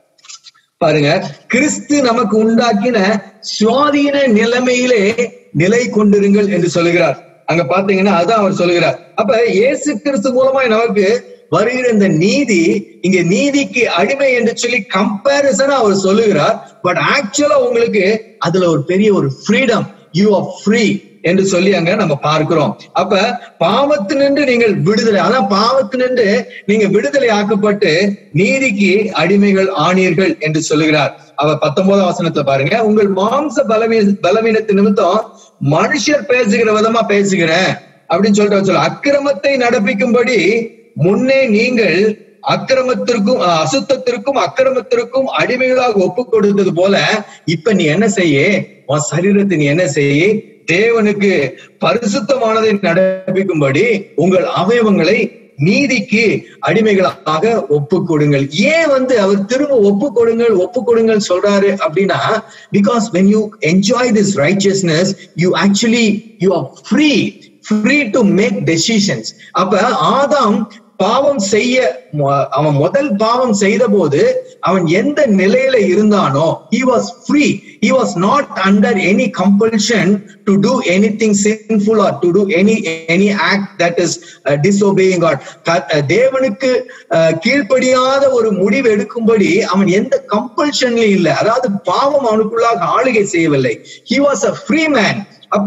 பாருங்க கிறிஸ்து நமக்கு உண்டாக்கின சுவாதீன நிலைமையிலே நிலை கொண்டிருங்கள் என்று சொல்லுகிறார் அங்க பாத்தீங்கன்னா அதான் அவர் சொல்லுகிறார் அப்ப இயேசு கிறிஸ்து மூலமாய் நமக்கு வருகிற இந்த நீதி இங்க நீதிக்கு அடிமை என்று சொல்லி கம்பேரிசனா அவர் சொல்லுகிறார் பட் ஆக்சுவலா உங்களுக்கு அதுல ஒரு பெரிய ஒரு ஃப்ரீடம் யூ ஆர் ஃப்ரீ என்று சொல்லி அங்க நம்ம பார்க்கிறோம் அப்ப பாவத்தினின்று நீங்கள் விடுதலை அதான் பாவத்தினின்று நீங்க விடுதலை ஆக்கப்பட்டு நீதிக்கு அடிமைகள் ஆனீர்கள் என்று சொல்லுகிறார் அவர் பத்தொன்பதாம் வசனத்தை பாருங்க உங்கள் மாம்ச பலவீ பலவீனத்து நிமித்தம் மனுஷர் பேசுகிற விதமா பேசுகிறேன் அப்படின்னு சொல்லிட்டு சொல்ல அக்கிரமத்தை நடப்பிக்கும்படி முன்னே நீங்கள் அக்கிரமத்திற்கும் அஹ், அசுத்தத்திற்கும் அக்கிரமத்திற்கும் அடிமைகளாக ஒப்பு கொடுத்தது போல இப்ப நீ என்ன செய்ய உன் சரீரத்தை நீ என்ன செய்ய தேவனுக்கு பரிசுத்தமானதை நடப்பிக்கும்படி உங்கள் அவயவங்களை நீதிக்கு அடிமைகளாக ஒப்பு கொடுங்கள் ஏன் வந்து அவர் திரும்ப ஒப்பு கொடுங்கள் ஒப்பு கொடுங்கள் சொல்றாரு அப்படின்னா because when you enjoy this righteousness you actually you are free free to make decisions அப்ப ஆதாம் பாவம் செய்ய மொ- அவன் முதல் பாவம் செய்த போது அவன் எந்த நிலையில இருந்தானோ he was free he was not under any compulsion to do anything sinful or to do any any act that is uh, disobeying god க- uh, தேவனுக்கு uh, கீழ்ப்படியாத ஒரு முடிவு எடுக்கும்படி அவன் எந்த கம்பல்ஷன்லயும் இல்லை அதாவது பாவம் அவனுக்குள்ளாக ஆளுகை செய்யவில்லை he was a free man அப்ப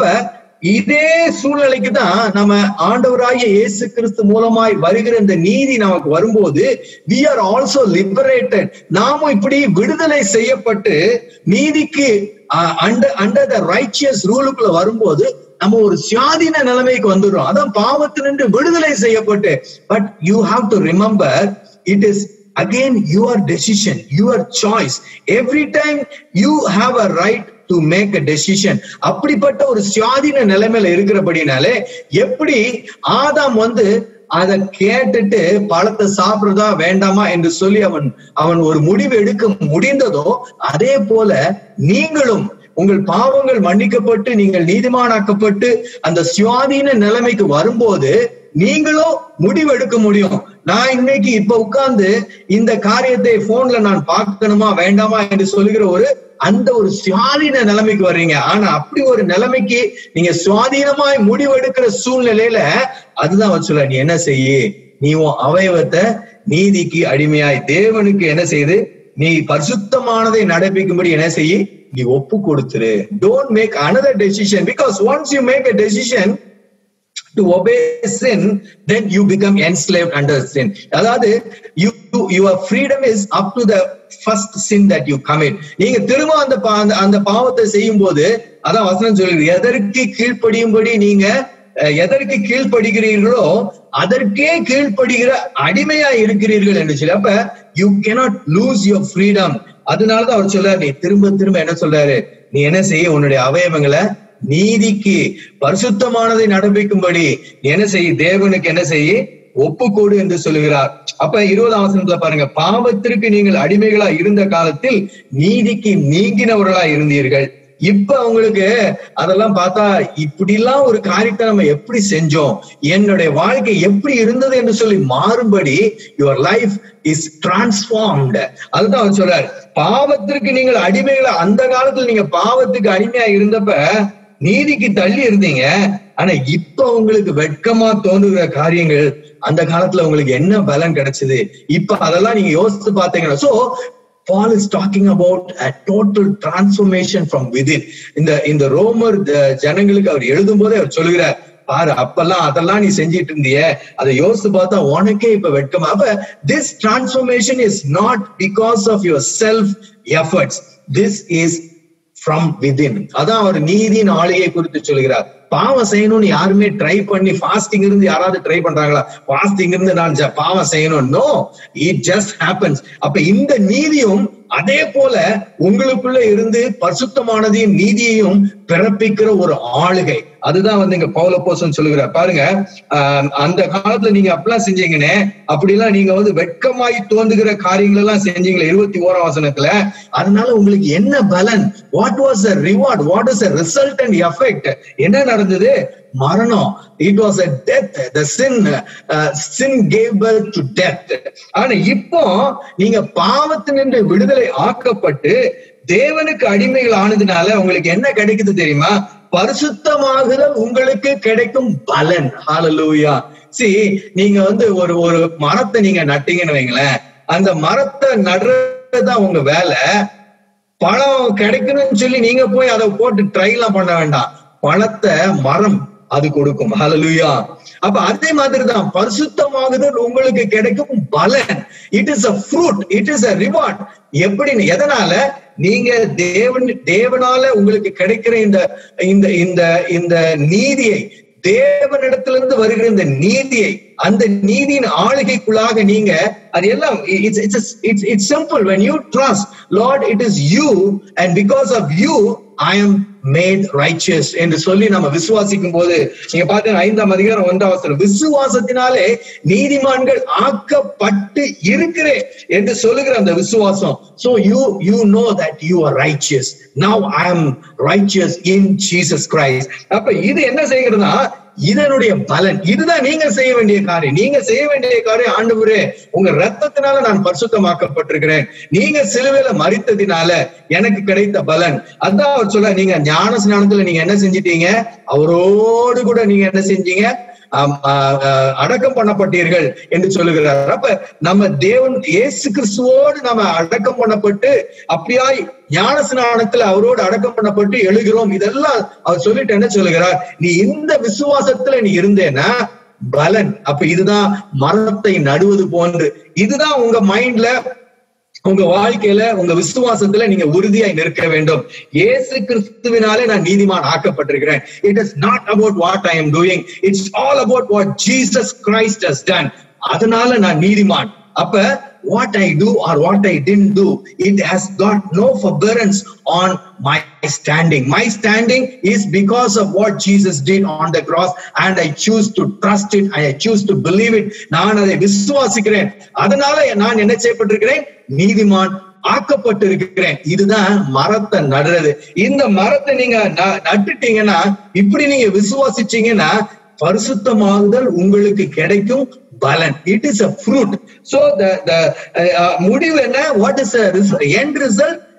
இதே சூழ்நிலைக்கு தான் நம்ம ஆண்டவராகிய இயேசு கிறிஸ்து மூலமாய் வருகிற இந்த நீதி நமக்கு வரும்போது we are also liberated நாமும் இப்படி விடுதலை செய்யப்பட்டு நீதிக்கு அண்டர் அண்டர் த ரைச்சியஸ் ரூலுக்குள்ள வரும்போது நம்ம ஒரு சுயாதீன நிலைமைக்கு வந்துடுறோம் அதான் பாவத்தினின்று விடுதலை செய்யப்பட்டு but you have to remember it is again your decision your choice every time you have a right to make a decision அப்படிப்பட்ட ஒரு சுயாதீன நிலைமையில இருக்கிறபடினாலே எப்படி ஆதாம் வந்து அதை கேட்டுட்டு பழத்தை சாப்பிடுறதா வேண்டாமா என்று சொல்லி அவன் அவன் ஒரு முடிவு எடுக்க முடிந்ததோ அதே போல நீங்களும் உங்கள் பாவங்கள் மன்னிக்கப்பட்டு நீங்கள் நீதிமானாக்கப்பட்டு அந்த சுயாதீன நிலைமைக்கு வரும்போது நீங்களும் முடிவு எடுக்க முடியும் நான் இன்னைக்கு இப்ப உட்கார்ந்து இந்த காரியத்தை போன்ல நான் பார்க்கணுமா வேண்டாமா என்று சொல்லுகிற ஒரு அந்த ஒரு சுவாதீன நிலைமைக்கு வர்றீங்க ஆனா அப்படி ஒரு நிலைமைக்கு நீங்க சுவாதீனமாய் முடிவெடுக்கிற சூழ்நிலையில அதுதான் வச்சுல நீ என்ன செய்ய நீ உன் அவயவத்தை நீதிக்கு அடிமையாய் தேவனுக்கு என்ன செய்து நீ பரிசுத்தமானதை நடப்பிக்கும்படி என்ன செய்ய நீ ஒப்பு கொடுத்துரு don't make another decision because once you make a decision to obey sin then you become enslaved under sin அதாவது you your freedom is up to the first sin that you commit நீங்க திரும்ப அந்த பா- அந்த- அந்த பாவத்தை செய்யும் போது அதான் வசனம் சொல்லுது எதற்கு கீழ்ப்படியும்படி நீங்க அஹ், எதற்கு கீழ்ப்படுகிறீர்களோ அதற்கே கீழ்ப்படுகிற அடிமையா இருக்கிறீர்கள் என்று சொல்லி அப்ப you cannot lose your freedom அதனாலதான் அவர் சொல்றாரு நீ திரும்ப திரும்ப என்ன சொல்றாரு நீ என்ன செய்ய உன்னுடைய அவயவங்களை நீதிக்கு பரிசுத்தமானதை நடப்பிக்கும்படி நீ என்ன செய்ய தேவனுக்கு என்ன செய்ய ஒப்புக்கோடு என்று சொல்லுகிறார் அப்ப இருபதாம் வசனத்துல பாருங்க பாவத்திற்கு நீங்கள் அடிமைகளா இருந்த காலத்தில் நீதிக்கு நீங்கினவர்களா இருந்தீர்கள் இப்ப உங்களுக்கு அதெல்லாம் பார்த்தா இப்படிலாம் ஒரு காரியத்தை நம்ம எப்படி செஞ்சோம் என்னுடைய வாழ்க்கை எப்படி இருந்தது என்று சொல்லி மாறும்படி யுவர் லைஃப் இஸ் டிரான்ஸ்ஃபார்ம்டு அதுதான் அவர் சொல்றாரு பாவத்திற்கு நீங்கள் அடிமைகளா அந்த காலத்துல நீங்க பாவத்துக்கு அடிமையா இருந்தப்ப நீதிக்கு தள்ளி இருந்தீங்க ஆனா இப்ப உங்களுக்கு வெட்கமா தோன்றுகிற காரியங்கள் அந்த காலத்துல உங்களுக்கு என்ன பலன் கிடைச்சது இப்ப அதெல்லாம் நீங்க யோசித்து பார்த்தீங்கன்னா so Paul is talking about a total transformation from within. இந்த இந்த ரோமர் அஹ், ஜனங்களுக்கு அவர் எழுதும் போதே அவர் சொல்லுகிறார் பாரு அப்பெல்லாம் அதெல்லாம் நீ செஞ்சிட்டு இருந்திய அதை யோசித்து பார்த்தா உனக்கே இப்ப வெட்கமா அப்ப this transformation is not because of your self efforts this is from within அதான் அவர் நீதியின் ஆளுகை குறித்து சொல்கிறார் பாவம் செய்யணும்னு யாருமே ட்ரை பண்ணி ஃபாஸ்டிங் இருந்து யாராவது ட்ரை பண்றாங்களா ஃபாஸ்டிங் இருந்து நான் ஜ- பாவம் செய்யணும் நோ இட் ஜஸ்ட் ஹேப்பன்ஸ் அப்ப இந்த நீதியும் அதே போல உங்களுக்குள்ள இருந்து பரிசுத்தமானதையும் நீதியையும் பிறப்பிக்கிற ஒரு ஆளுகை அதுதான் வந்து இங்க பவுல போசன் சொல்லுகிறார் பாருங்க ஆஹ் அந்த காலத்துல நீங்க அப்படிலாம் செஞ்சீங்கன்னே அப்படிலாம் நீங்க வந்து வெட்கமாய் தோன்றுகிற காரியங்கள் எல்லாம் செஞ்சீங்களே இருபத்தி ஓராம் வசனத்துல அதனால உங்களுக்கு என்ன பலன் what was a reward what is a result and effect என்ன நடந்தது மரணம் it was a death the sin sin gave birth to death ஆனா இப்போ நீங்க பாவத்தினின்று விடுதலை ஆக்கப்பட்டு தேவனுக்கு அடிமைகள் ஆனதுனால உங்களுக்கு என்ன கிடைக்குது தெரியுமா பரிசுத்தமாகுதல் உங்களுக்கு கிடைக்கும் பலன் ஹalleluya see நீங்க வந்து ஒரு ஒரு மரத்தை நீங்க நட்டீங்கன்னு வைங்களேன் அந்த மரத்தை நடுறதுதான் உங்க வேலை பழம் கிடைக்கணும்னு சொல்லி நீங்க போய் அதை போட்டு ட்ரை எல்லாம் பண்ண வேண்டாம் பழத்தை மரம் அது கொடுக்கும் ஹalleluya அப்ப அதே மாதிரி தான் பரிசுத்தமாகுதல் உங்களுக்கு கிடைக்கும் பலன் it is a fruit it is a reward எப்படின்னு எதனால நீங்க தேவன் தேவனால உங்களுக்கு கிடைக்கிற இந்த இந்த இந்த இந்த நீதியை தேவனிடத்திலிருந்து வருகிற இந்த நீதியை அந்த நீதியின் ஆளுகைக்குள்ளாக நீங்க அது எல்லாம் it's it's it's it's simple when you trust lord it is you and because of you i am made righteous என்று சொல்லி நம்ம விசுவாசிக்கும் போது நீங்க பாத்தீங்கன்னா ஐந்தாம் அதிகாரம் ஒன்றாம் வசனம் விசுவாசத்தினாலே நீதிமான்கள் ஆக்கப்பட்டு இருக்கிறேன் என்று சொல்லுகிற அந்த விசுவாசம் so you you know that you are righteous now i am righteous in jesus christ அப்ப இது என்ன செய்கிறதுனா இதனுடைய பலன் இதுதான் நீங்க செய்ய வேண்டிய காரியம் நீங்க செய்ய வேண்டிய காரியம் ஆண்டவரே உங்க ரத்தத்தினால நான் பரிசுத்தமாக்கப்பட்டிருக்கிறேன் நீங்க சிலுவையில மறித்ததினால எனக்கு கிடைத்த பலன் அதான் அவர் சொல்ல நீங்க ஞான ஸ்நானத்துல நீங்க என்ன செஞ்சிட்டீங்க அவரோடு கூட நீங்க என்ன செஞ்சீங்க ஆம், ஆ, ஆ, அடக்கம் பண்ணப்பட்டீர்கள் என்று சொல்லுகிறார் அப்ப நம்ம தேவன் இயேசு கிறிஸ்துவோடு நம்ம அடக்கம் பண்ணப்பட்டு அப்படியாய் ஞான ஸ்நானத்துல அவரோடு அடக்கம் பண்ணப்பட்டு எழுகிறோம் இதெல்லாம் அவர் சொல்லிட்டு என்ன சொல்லுகிறார் நீ இந்த விசுவாசத்துல நீ இருந்தேன்னா பலன் அப்ப இதுதான் மரத்தை நடுவது போன்று இதுதான் உங்க மைண்ட்ல உங்க வாழ்க்கையில உங்க விசுவாசத்துல நீங்க உறுதியாய் நிற்க வேண்டும் இயேசு கிறிஸ்துவினாலே நான் நீதிமான் ஆக்கப்பட்டிருக்கிறேன் it is not about what I am doing it's all about what Jesus Christ has done அதனால நான் நீதிமான் அப்ப what I do or what I didn't do, it has got no forbearance on my standing. My standing is because of what Jesus did on the cross, and I choose to trust it, I choose to believe it. நான் அதை விசுவாசிக்கிறேன் அதனால நான் என்ன செய்யப்பட்டிருக்கிறேன் நீதிமான் ஆக்கப்பட்டு இருக்கிறேன் இதுதான் மரத்தை நடுறது இந்த மரத்தை நீங்க ந- நட்டுட்டீங்கன்னா இப்படி நீங்க விசுவாசிச்சீங்கன்னா பரிசுத்தமாகுதல் உங்களுக்கு கிடைக்கும் பலன் it is a fruit so the முடிவு என்ன வாட் இஸ் எண்ட் ரிசல்ட்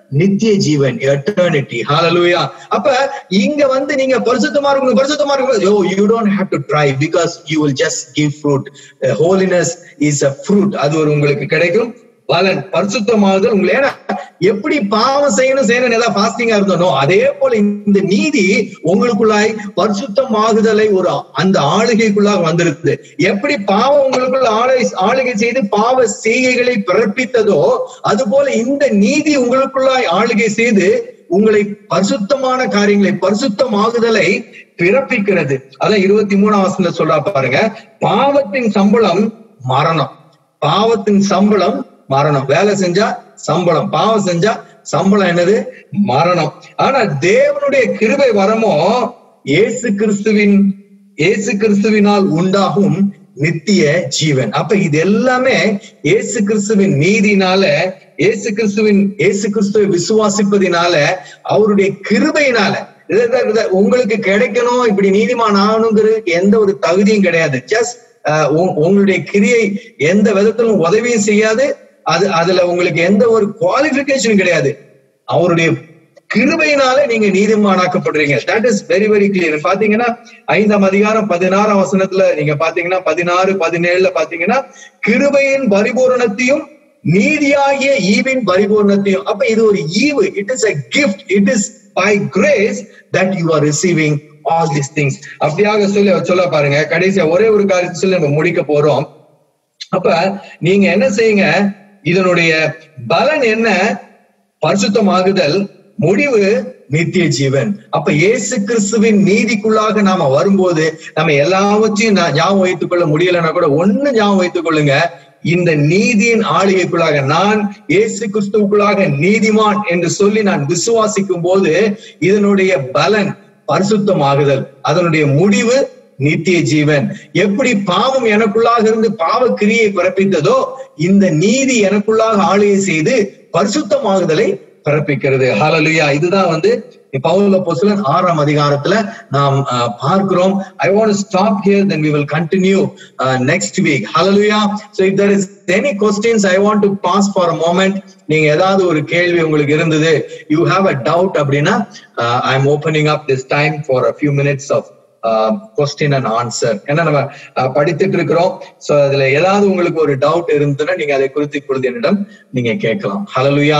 நித்திய ஜீவன் எட்டர்னிட்டி ஹalleluya அப்ப இங்க வந்து நீங்க பரிசுத்தமா இருக்கணும் பரிசுத்தமா இருக்கணும் oh you don't have to try because you will just give fruit holiness is a fruit அது ஒரு உங்களுக்கு கிடைக்கும் பலன் பரிசுத்தமாகுதல் உங்களை ஏன்னா எப்படி பாவம் செய்யணும் செய்யணும் ஏதாவது ஃபாஸ்டிங்கா இருந்தனோ அதே போல இந்த நீதி உங்களுக்குள்ளாய் பரிசுத்தமாகுதலை ஒரு அந்த ஆளுகைக்குள்ளாக வந்திருக்குது எப்படி பாவம் உங்களுக்குள்ள ஆளை ஆளுகை செய்து பாவ செய்கைகளை பிறப்பித்ததோ அது போல இந்த நீதி உங்களுக்குள்ளாய் ஆளுகை செய்து உங்களை பரிசுத்தமான காரியங்களை பரிசுத்தமாகுதலை பிறப்பிக்கிறது அதான் இருபத்தி மூணாம் வசனத்துல சொல்றா பாருங்க பாவத்தின் சம்பளம் மரணம் பாவத்தின் சம்பளம் மரணம் வேலை செஞ்சா சம்பளம் பாவம் செஞ்சா சம்பளம் என்னது மரணம் ஆனா தேவனுடைய கிருபை வரமோ இயேசு கிறிஸ்துவின் இயேசு கிறிஸ்துவினால் உண்டாகும் நித்திய ஜீவன் அப்ப இது எல்லாமே இயேசு கிறிஸ்துவின் நீதினால இயேசு கிறிஸ்துவின் இயேசு கிறிஸ்துவை விசுவாசிப்பதினால அவருடைய கிருபையினால இத- இத- இத உங்களுக்கு கிடைக்கணும் இப்படி நீதிமான் ஆகணுங்கிறது எந்த ஒரு தகுதியும் கிடையாது ஜஸ்ட் உங்களுடைய கிரியை எந்த விதத்திலும் உதவியும் செய்யாது அது அதுல உங்களுக்கு எந்த ஒரு குவாலிபிகேஷனும் கிடையாது அவருடைய கிருபையினால நீங்க நீதிமானாக்கப்படுறீங்க that is very very clear பாத்தீங்கன்னா ஐந்தாம் அதிகாரம் பதினாறாம் வசனத்துல நீங்க பாத்தீங்கன்னா பதினாறு பதினேழுல பாத்தீங்கன்னா கிருபையின் பரிபூரணத்தையும் நீதியாகிய ஈவின் பரிபூரணத்தையும் அப்ப இது ஒரு ஈவு it is a gift it is by grace that you are receiving all these things அப்படியாக சொல்லி அவர் சொல்ல பாருங்க கடைசியா ஒரே ஒரு காரியத்தை சொல்லி நம்ம முடிக்க போறோம் அப்ப நீங்க என்ன செய்யுங்க இதனுடைய பலன் என்ன பரிசுத்தமாகுதல் முடிவு நித்திய ஜீவன் அப்ப இயேசு கிறிஸ்துவின் நீதிக்குள்ளாக நாம வரும்போது நம்ம எல்லாவற்றையும் நான் ஞாபகம் வைத்துக் கொள்ள முடியலன்னா கூட ஒண்ணு ஞாபகம் வைத்துக் கொள்ளுங்க இந்த நீதியின் ஆளுகைக்குள்ளாக நான் இயேசு கிறிஸ்துவுக்குள்ளாக நீதிமான் என்று சொல்லி நான் விசுவாசிக்கும் போது இதனுடைய பலன் பரிசுத்தமாகுதல் அதனுடைய முடிவு நித்திய ஜீவன் எப்படி பாவம் எனக்குள்ளாக இருந்து பாவ கிரியை பிறப்பித்ததோ இந்த நீதி எனக்குள்ளாக ஆளுகை செய்து பரிசுத்தமாகுதலை பிறப்பிக்கிறது ஹalleluya இதுதான் வந்து பவுல் அப்போஸ்தலன் ஆறாம் அதிகாரத்துல நாம் அஹ், பார்க்கிறோம் I want to stop here then we will continue uh, next week hallelujah so if there is any questions i want to pass for a moment நீங்க ஏதாவது ஒரு கேள்வி உங்களுக்கு இருந்தது you have a doubt அப்படின்னா uh, i'm opening up this time for a few minutes of question and answer ஏன்னா நம்ம அஹ், படித்துட்டு இருக்கிறோம் சோ அதுல ஏதாவது உங்களுக்கு ஒரு டவுட் இருந்ததுன்னா நீங்க அதை குறித்து இப்பொழுது என்னிடம் நீங்க கேட்கலாம் ஹalleluya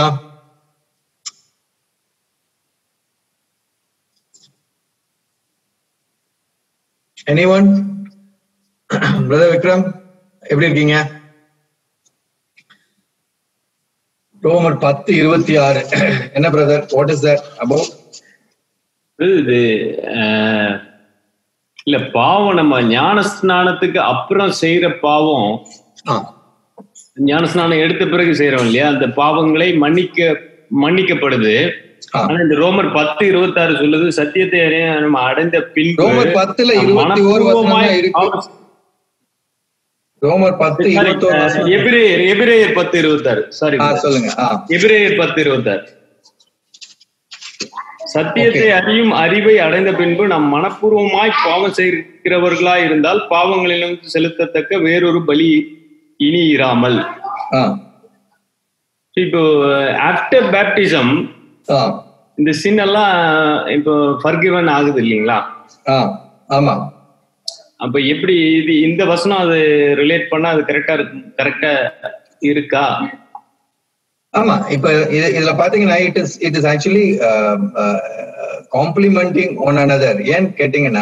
எனிஒன் பிரதர் விக்ரம் எப்படி இருக்கீங்க ரோமர் பத்து இருபத்தி ஆறு என்ன brother what is that about இது அஹ், இல்ல பாவம் நம்ம ஞான ஸ்நானத்துக்கு அப்புறம் செய்யற பாவம் ஞான ஸ்நானம் எடுத்த பிறகு செய்யறோம் இல்லையா அந்த பாவங்களை மன்னிக்க மன்னிக்கப்படுது ஆனா இந்த ரோமர் பத்து இருபத்தாறு சொல்லுது சத்தியத்தை அறிய நம்ம அடைந்த பின்பு ரோமர் பத்துல நாம் இருபத்தி ஓரு வசனம் மனப்பூர்வமாய் தான் இருக்கு பாவம் ரோமர் பத்து Sorry, இருபத்தோரு அஹ், வசனம் எபிரேயர் எபிரேயர் பத்து இருபத்தாறு சாரி ஆ, சொல்லுங்க ஆ எபிரேயர் பத்து இருபத்தாறு சத்தியத்தை அறியும் அறிவை அடைந்த பின்பு நாம் மனப்பூர்வமாய் பாவம் செய்கிறவர்களாய் இருந்தால் பாவங்களிலும் செலுத்தத்தக்க வேறொரு பலி இனி இராமல் ஆ இப்போ ஆஃப்டர் பேப்டிசம் ஆ இந்த சின் எல்லாம் இப்போ ஃபர்கிவன் ஆகுது இல்லைங்களா ஆ ஆமா அப்ப எப்படி இது இந்த வசனம் அது ரிலேட் பண்ணா அது கரெக்டா இருக்கு கரெக்டா இருக்கா ஆமா இப்ப இது- இதுல பாத்தீங்கன்னா it is it is actually complementing one another ஏன்னு கேட்டீங்கன்னா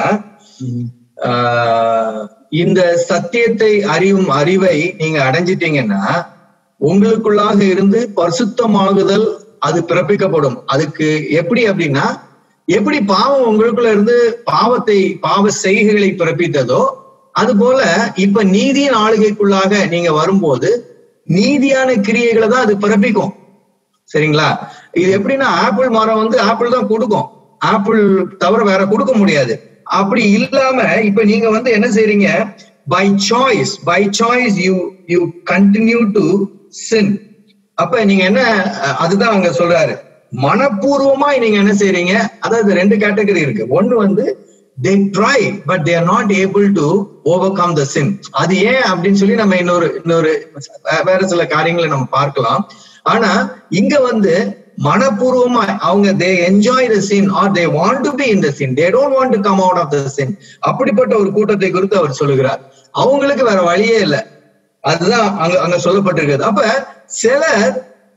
ஆஹ், இந்த சத்தியத்தை அறியும் அறிவை நீங்க அடைஞ்சிட்டீங்கன்னா உங்களுக்குள்ளாக இருந்து பரிசுத்தமாகுதல் அது பிறப்பிக்கப்படும் அதுக்கு எப்படி அப்படின்னா எப்படி பாவம் உங்களுக்குள்ள இருந்து பாவத்தை பாவ செய்கைகளை பிறப்பித்ததோ அது போல இப்ப நீதியின் ஆளுகைக்குள்ளாக நீங்க வரும்போது நீதியான கிரியைகளை தான் அது பிறப்பிக்கும் சரிங்களா இது எப்படின்னா ஆப்பிள் மரம் வந்து ஆப்பிள் தான் கொடுக்கும் ஆப்பிள் தவிர வேற கொடுக்க முடியாது அப்படி இல்லாம இப்ப நீங்க வந்து என்ன செய்றீங்க by choice by choice you you continue to sin அப்ப நீங்க என்ன அஹ், அதுதான் அங்க சொல்றாரு மனப்பூர்வமா நீங்க என்ன செய்றீங்க அதாவது ரெண்டு கேட்டகரி இருக்கு ஒண்ணு வந்து they try but they are not able to overcome the sin அது ஏன் அப்படின்னு சொல்லி நம்ம இன்னொரு இன்னொரு அஹ், வேற சில காரியங்களை நம்ம பார்க்கலாம் ஆனா இங்க வந்து மனப்பூர்வமா அவங்க they enjoy the sin or they want to be in the sin they don't want to come out of the sin அப்படிப்பட்ட ஒரு கூட்டத்தை குறித்து அவர் சொல்லுகிறார் அவங்களுக்கு வேற வழியே இல்லை அதுதான் அங்க அங்க சொல்லப்பட்டிருக்கிறது அப்ப சிலர்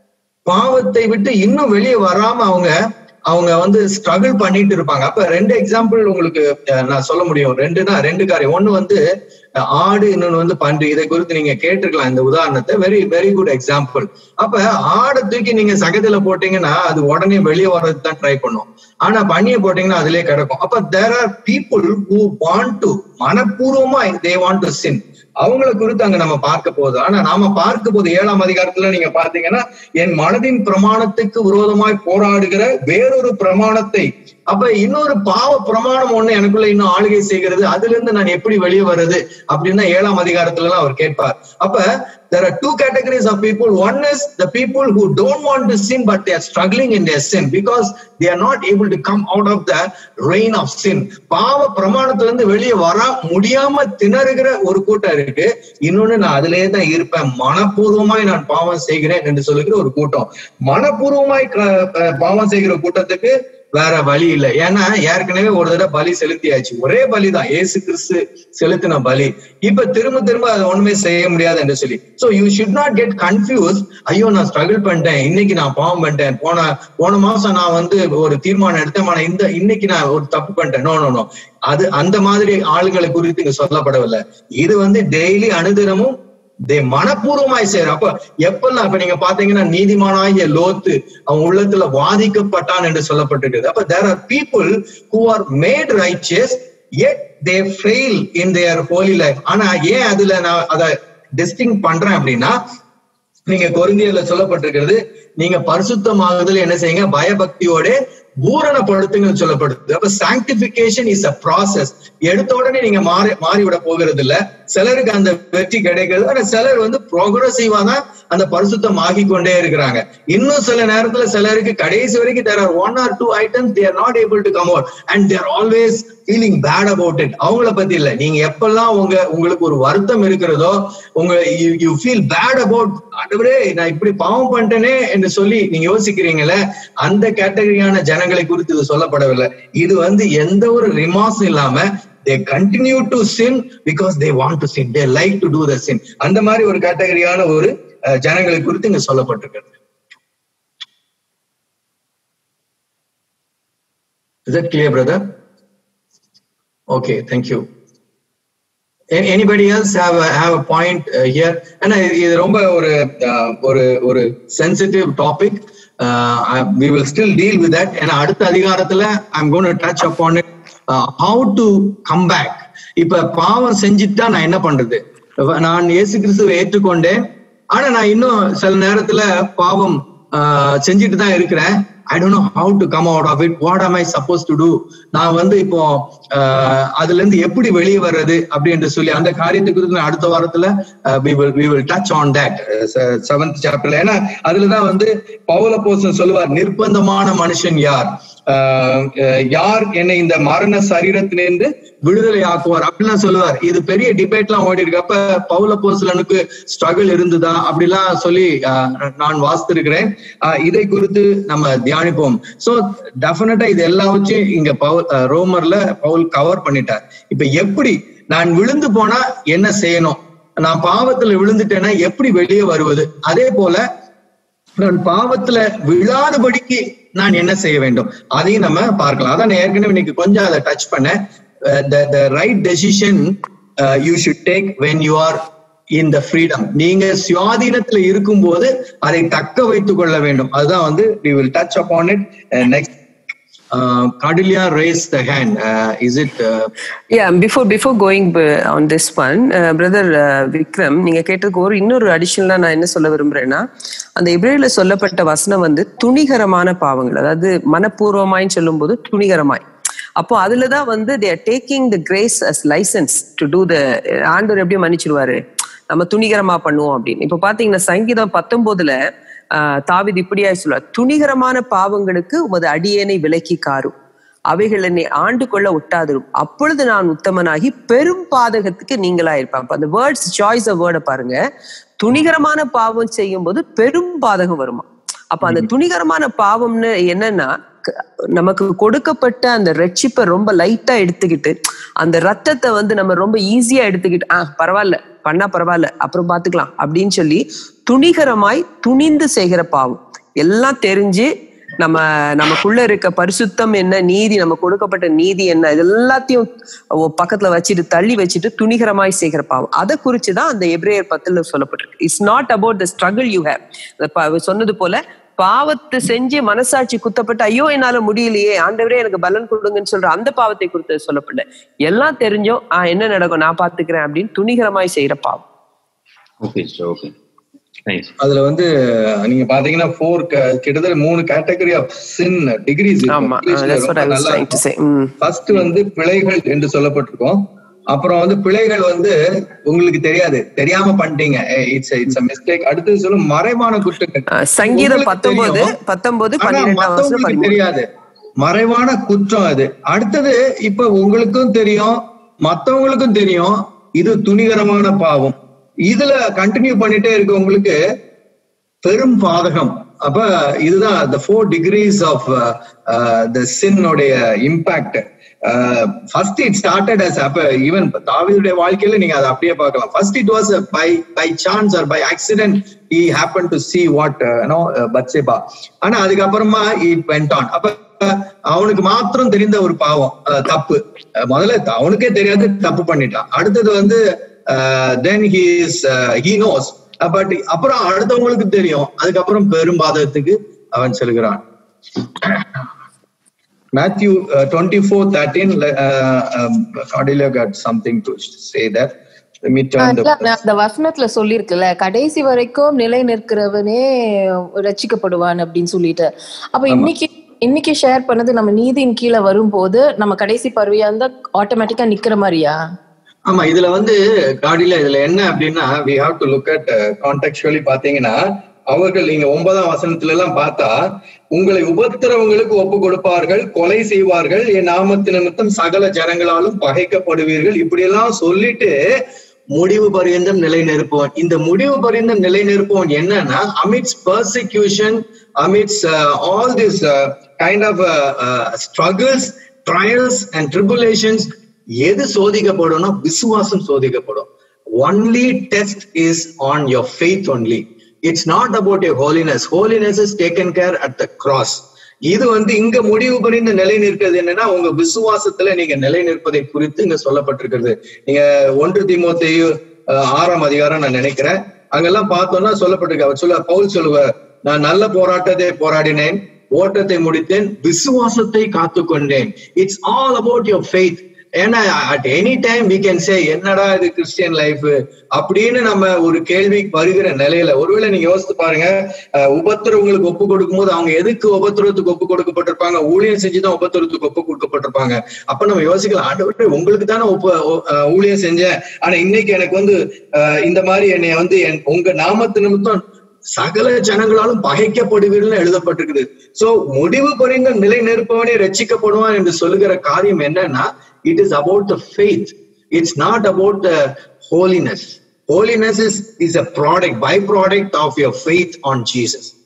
பாவத்தை விட்டு இன்னும் வெளியே வராம அவங்க அவங்க வந்து ஸ்ட்ரகிள் பண்ணிட்டு இருப்பாங்க அப்ப ரெண்டு எக்ஸாம்பிள் உங்களுக்கு அஹ், நான் சொல்ல முடியும் ரெண்டுனா ரெண்டு காரியம் ஒண்ணு வந்து அஹ், ஆடு இன்னொன்னு வந்து பன்றி இதை குறித்து நீங்க கேட்டிருக்கலாம் இந்த உதாரணத்தை வெரி வெரி குட் எக்ஸாம்பிள் அப்ப ஆடை தூக்கி நீங்க சகத்துல போட்டீங்கன்னா அது உடனே வெளியே வர்றதுக்கு தான் ட்ரை பண்ணும் ஆனா பண்ணியை போட்டீங்கன்னா அதுலயே கிடக்கும் அப்ப there are people who want to மனப்பூர்வமா தே வாண்ட் டு சின் அவங்கள குறித்து அங்க நம்ம பார்க்க போகுது ஆனா நாம பார்க்க போது ஏழாம் அதிகாரத்துல நீங்க பாத்தீங்கன்னா என் மனதின் பிரமாணத்துக்கு விரோதமாய் போராடுகிற வேறொரு பிரமாணத்தை அப்ப இன்னொரு பாவ பிரமாணம் ஒண்ணு எனக்குள்ள இன்னும் ஆளுகை செய்கிறது அதுல இருந்து நான் எப்படி வெளியே வர்றது அப்படின்னு தான் ஏழாம் அதிகாரத்துல எல்லாம் அவர் கேட்பார் அப்ப there are two categories of people one is the people who don't want to sin but they are struggling in their sin because they are not able to come out of the reign of sin பாவ பிரமாணத்துல இருந்து வெளியே வர முடியாம திணறுகிற ஒரு கூட்டம் இருக்கு இன்னொன்னு நான் அதிலேயே தான் இருப்பேன் மனப்பூர்வமாய் நான் பாவம் செய்கிறேன் என்று சொல்லுகிற ஒரு கூட்டம் மனப்பூர்வமாய் க- அஹ் பாவம் செய்கிற கூட்டத்துக்கு வேற வழி இல்லை ஏன்னா ஏற்கனவே ஒரு தடவை பலி செலுத்தியாச்சு ஒரே பலி தான் ஏசு கிறிஸ்து செலுத்தின பலி இப்ப திரும்ப திரும்ப அதை ஒண்ணுமே செய்ய முடியாது என்று சொல்லி so you should not get confuse ஐயோ நான் ஸ்ட்ரகிள் பண்ணிட்டேன் இன்னைக்கு நான் பாவம் பண்ணிட்டேன் போன போன மாசம் நான் வந்து ஒரு தீர்மானம் எடுத்தேன் ஆனா இந்த இன்னைக்கு நான் ஒரு தப்பு பண்ணிட்டேன் நோ நோ நோ அது அந்த மாதிரி ஆளுங்களை குறித்து இங்க சொல்லப்படவில்லை இது வந்து டெய்லி அனுதினமும் தே மனப்பூர்வமாய் செய்யற அப்ப எப்பெல்லாம் இப்ப நீங்க பாத்தீங்கன்னா நீதிமானாகிய லோத்து அவன் உள்ளத்துல வாதிக்கப்பட்டான் என்று சொல்லப்பட்டிருக்குது அப்ப there are people who are made righteous yet they fail in their holy life ஆனா ஏன் அதுல நான் அதை டிஸ்டிங் பண்றேன் அப்படின்னா நீங்க கொரிந்தியர்ல சொல்லப்பட்டிருக்கிறது நீங்க பரிசுத்தமாகுதல் என்ன செய்யுங்க பயபக்தியோட பூரணப்படுத்துங்க சொல்லப்படுது அப்ப சாங்டிபிகேஷன் இஸ் அ ப்ராசஸ் எடுத்த உடனே நீங்க மாறி மாறிவிட போகிறது இல்ல சிலருக்கு அந்த வெற்றி கிடைக்கிறது ஆனா சிலர் வந்து ப்ரோக்ரஸிவா தான் அந்த பரிசுத்தம் ஆகி கொண்டே இருக்கிறாங்க இன்னும் சில நேரத்துல சிலருக்கு கடைசி வரைக்கும் there are one or two items they're not able to come out and they're always feeling bad about it அவங்கள பத்தி இல்ல நீங்க எப்பெல்லாம் உங்க உங்களுக்கு ஒரு வருத்தம் இருக்கிறதோ உங்க யூ ஃபீல் பேட் அபவுட் ஆண்டவரே நான் இப்படி பாவம் பண்ணிட்டேனே என்று சொல்லி நீங்க யோசிக்கிறீங்களே அந்த கேட்டகரியான ஜனங்களை குறித்து இது சொல்லப்படவில்லை இது வந்து எந்த ஒரு ரிமாஸும் இல்லாம they continue to sin because they want to sin they like to do the sin அந்த மாதிரி ஒரு கேட்டகரியான ஒரு அஹ், ஜனங்களை குறித்து இங்க சொல்லப்பட்டிருக்கிறது Is that clear, brother? Okay, thank you. A- Anybody else have a, have a point uh, here? ஏன்னா இது இது ரொம்ப ஒரு uh, ஒரு ஒரு sensitive topic we will still deal with that ஏன்னா அடுத்த அதிகாரத்துல I'm going to touch upon it uh, how to come back இப்ப பாவம் செஞ்சுட்டா நான் என்ன பண்றது இப்ப நான் இயேசு கிறிஸ்துவை ஏற்றுக்கொண்டேன் ஆனா நான் இன்னும் சில நேரத்துல பாவம் uh, செஞ்சுட்டு தான் இருக்கிறேன் I don't know how to come out of it what am I suppose to two நான் வந்து இப்போ ஆஹ், அதுல இருந்து எப்படி வெளியே வர்றது அப்படி என்று சொல்லி அந்த காரியத்தை குறித்து நான் அடுத்த வாரத்துல we will we will touch on that seventh சாப்டர்ல ஏன்னா அதுலதான் வந்து பவுல போசன் சொல்லுவார் நிர்பந்தமான மனுஷன் யார் ஆஹ், அஹ், யார் என்னை இந்த மரண சரீரத்திலிருந்து விடுதலை ஆக்குவார் அப்படிலாம் சொல்லுவார் இது பெரிய டிபேட்லாம் ஓடி இருக்கு அப்ப பவுல போசலனுக்கு ஸ்ட்ரகிள் இருந்ததா அப்படிலாம் சொல்லி ஆஹ், நான் வாசித்திருக்கிறேன் ஆஹ், இதை குறித்து நம்ம தியானிப்போம் சோ டெஃபினட்டா இது எல்லாவற்றையும் இங்க பவுல் ஆஹ், ரோமர்ல பவுல் கவர் பண்ணிட்டார் இப்ப எப்படி நான் விழுந்து போனா என்ன செய்யணும் நான் பாவத்துல விழுந்துட்டேன்னா எப்படி வெளியே வருவது அதே போல நான் பாவத்துல விழாதபடிக்கு நான் என்ன செய்ய வேண்டும் அதையும் நம்ம பார்க்கலாம் அதான் நான் ஏற்கனவே இன்னைக்கு கொஞ்சம் அதை டச் பண்ணேன் the right decision you should take when you are in the freedom நீங்க சுயாதீனத்துல இருக்கும்போது அதை தக்க வைத்துக் கொள்ள வேண்டும் அதுதான் வந்து we will touch upon it uh, next uh, Cordelia raised the hand uh, is it uh, Yeah, before before going b- on this one, uh, brother uh, Vikram, நீங்க கேட்டதுக்கு ஒரு இன்னொரு அடிஷனலா நான் என்ன சொல்ல விரும்புறேன்னா அந்த இப்ரேல சொல்லப்பட்ட வசனம் வந்து துணிகரமான பாவங்கள் அதாவது மனப்பூர்வமாய் சொல்லும்போது துணிகரமாய் அப்போ அதுலதான் வந்து they are taking the grace as licence to do the ஆண்டவர் எப்படி மன்னிச்சிருவாரு நம்ம துணிகரமா பண்ணுவோம் அப்படின்னு இப்ப பாத்தீங்கன்னா சங்கீதம் பத்தொன்பதுல ஆஹ் தாவீது இப்படியா சொல்லுவார் துணிகரமான பாவங்களுக்கு உமது அடியேனை விலக்கி காரும் அவைகள் என்னை ஆண்டு கொள்ள ஒட்டாதிரும் அப்பொழுது நான் உத்தமனாகி பெரும் பாதகத்துக்கு நீங்களா இருப்பேன் அப்ப அந்த வேர்ட்ஸ் சாய்ஸ் வேர்டை பாருங்க துணிகரமான பாவம் செய்யும் போது பெரும் பாதகம் வருமா அப்ப அந்த துணிகரமான பாவம்னு என்னன்னா க- நமக்கு கொடுக்கப்பட்ட அந்த ரட்சிப்பை ரொம்ப லைட்டா எடுத்துக்கிட்டு அந்த ரத்தத்தை வந்து நம்ம ரொம்ப ஈஸியா எடுத்துக்கிட்டு ஆஹ் பரவாயில்ல பண்ணா பரவாயில்ல அப்புறம் பாத்துக்கலாம் அப்படின்னு சொல்லி துணிகரமாய் துணிந்து செய்கிற பாவம் எல்லாம் தெரிஞ்சு நம்ம நமக்குள்ள இருக்க பரிசுத்தம் என்ன நீதி நம்ம கொடுக்கப்பட்ட நீதி என்ன இது எல்லாத்தையும் ஒ- பக்கத்துல வச்சுட்டு தள்ளி வச்சுட்டு துணிகரமாய் செய்கிற பாவம் அதை குறிச்சுதான் அந்த எப்ரேயர் பத்துல சொல்லப்பட்டிருக்கு it's not about the struggle you have சொன்னது போல பாவத்தை செஞ்சு மனசாட்சி குத்தப்பட்டு ஐயோ என்னால முடியலையே ஆண்டவரே எனக்கு பலன் கொடுங்கன்னு சொல்ற அந்த பாவத்தை குறித்து சொல்லப்படல எல்லாம் தெரிஞ்சோம் ஆஹ் என்ன நடக்கும் நான் பாத்துக்கிறேன் அப்படின்னு துணிகரமாய் செய்யற பாவம் ஓகே சார் ஓகே தேங்க்ஸ் அதுல வந்து நீங்க பாத்தீங்கன்னா ஃபோர் கிட்டத்தட்ட மூணு கேட்டகரி ஆஃப் சின் டிகிரிஸ் ஆமா that's what I was trying to say. Hmm. First வந்து பிழைகள் என்று சொல்லப்பட்டிருக்கோம் அப்புறம் வந்து பிழைகள் வந்து உங்களுக்கு தெரியாது தெரியாம பண்ணிட்டீங்க இட்ஸ் இட்ஸ் மிஸ்டேக் அடுத்தது சொல்லும் மறைவான குற்றங்கள் அஹ் சங்கீதம் உங்களுக்கு பத்தொன்பது தெரியும். பத்தொன்பது ஆனா பன்னிரெண்டாம் வசனம் மத்தவங்களுக்கு பதிமூணு தெரியாது மறைவான குற்றம் அது அடுத்தது இப்ப உங்களுக்கும் தெரியும் மத்தவங்களுக்கும் தெரியும் இது துணிகரமான பாவம் இதுல கண்டினியூ பண்ணிட்டே இருக்க உங்களுக்கு பெரும் பாதகம் அப்ப இதுதான் the four degrees of the சின்னுடைய impact first it started as அப்ப ஈவன் தாவீதுடைய வாழ்க்கையில நீங்க அதை அப்படியே பார்க்கலாம் first it was by by chance or by accident he happened to see what no Bathsheba ஆனா அதுக்கப்புறமா இட் வெண்ட் ஆன் அப்ப அவனுக்கு மாத்திரம் தெரிந்த ஒரு பாவம் அஹ், தப்பு அஹ், முதல்ல அவனுக்கே தெரியாது தப்பு பண்ணிட்டான் அடுத்தது வந்து then he is he knows but அப்புறம் அடுத்தவங்களுக்கு தெரியும் அதுக்கப்புறம் பெரும் பாதகத்துக்கு அவன் செல்கிறான் மேத்யூ டுவெண்ட்டி ஃபோர் தேர்ட்டீன் கார்டிலியோ God something to say that me turn the இல்ல, நான் அந்த வசனத்துல சொல்லிருக்குல்ல கடைசி வரைக்கும் நிலை நிற்கிறவனே ரட்சிக்கப்படுவான் அப்படின்னு சொல்லிட்டு அப்ப இன்னைக்கு இன்னைக்கு ஷேர் பண்ணது நம்ம நீதியின் கீழே வரும்போது நம்ம கடைசி பருவியா இருந்தா ஆட்டோமேட்டிக்கா நிக்கிற மாதிரியா ஆமா இதுல வந்து காடியில இதுல என்ன அப்படின்னா we have to look at contextually பாத்தீங்கன்னா அவர்கள் நீங்க ஒன்பதாம் வசனத்துல எல்லாம் பார்த்தா உங்களை உபத்திரவங்களுக்கு ஒப்பு கொடுப்பார்கள் கொலை செய்வார்கள் என் நாமத்து நிமித்தம் சகல ஜனங்களாலும் பகைக்கப்படுவீர்கள் இப்படி எல்லாம் சொல்லிட்டு முடிவு பரியந்தம் நிலை நிற்பவன் இந்த முடிவு பரியந்தம் நிலை நிற்பவன் என்னன்னா amidst persecution amidst all this kind of struggles trials and tribulations எது சோதிக்கப்படும் விசுவாசம் சோதிக்கப்படும் only test is on your faith only it's not about your holiness holiness is taken care at the cross இது வந்து இங்க முடிவு புரிந்து நிலை நிற்கிறது என்னன்னா உங்க விசுவாசத்துல நீங்க நிலை நிற்பதை குறித்து இங்க சொல்லப்பட்டிருக்கிறது நீங்க ஒன்று திமுத்தையும் ஆறாம் அதிகாரம் நான் நினைக்கிறேன் அங்கெல்லாம் பார்த்தோம்னா சொல்லப்பட்டிருக்கு அவர் சொல்ல பவுல் சொல்லுவார் நான் நல்ல போராட்டத்தை போராடினேன் ஓட்டத்தை முடித்தேன் விசுவாசத்தை காத்துக்கொண்டேன் it's all about your faith ஏன்னா at any time we can say என்னடா இது கிறிஸ்டியன் லைஃப் அப்படின்னு நம்ம ஒரு கேள்வி வருகிற நிலையில ஒருவேளை நீங்க யோசித்து பாருங்க அஹ், உபத்திரவங்களுக்கு ஒப்பு கொடுக்கும்போது அவங்க எதுக்கு உபத்திரவத்துக்கு ஒப்பு கொடுக்கப்பட்டிருப்பாங்க ஊழியம் செஞ்சுதான் உபத்திரவத்துக்கு ஒப்பு கொடுக்கப்பட்டிருப்பாங்க அப்ப நம்ம யோசிக்கலாம் ஆண்டவரே உங்களுக்கு தானே ஒப்பு அஹ், ஊழியம் செஞ்சேன் ஆனா இன்னைக்கு எனக்கு வந்து அஹ், இந்த மாதிரி என்னை வந்து என் உங்க நாமத்து நிமித்தம் சகல ஜனங்களாலும் பகைக்கப்படுவீர்கள் எழுதப்பட்டிருக்குது சோ முடிவு பரிந்த நிலை நிற்பவனே ரட்சிக்கப்படுவான் என்று சொல்லுகிற காரியம் என்னன்னா it is about the faith it's not about the holiness holiness is is a product by product of your faith on Jesus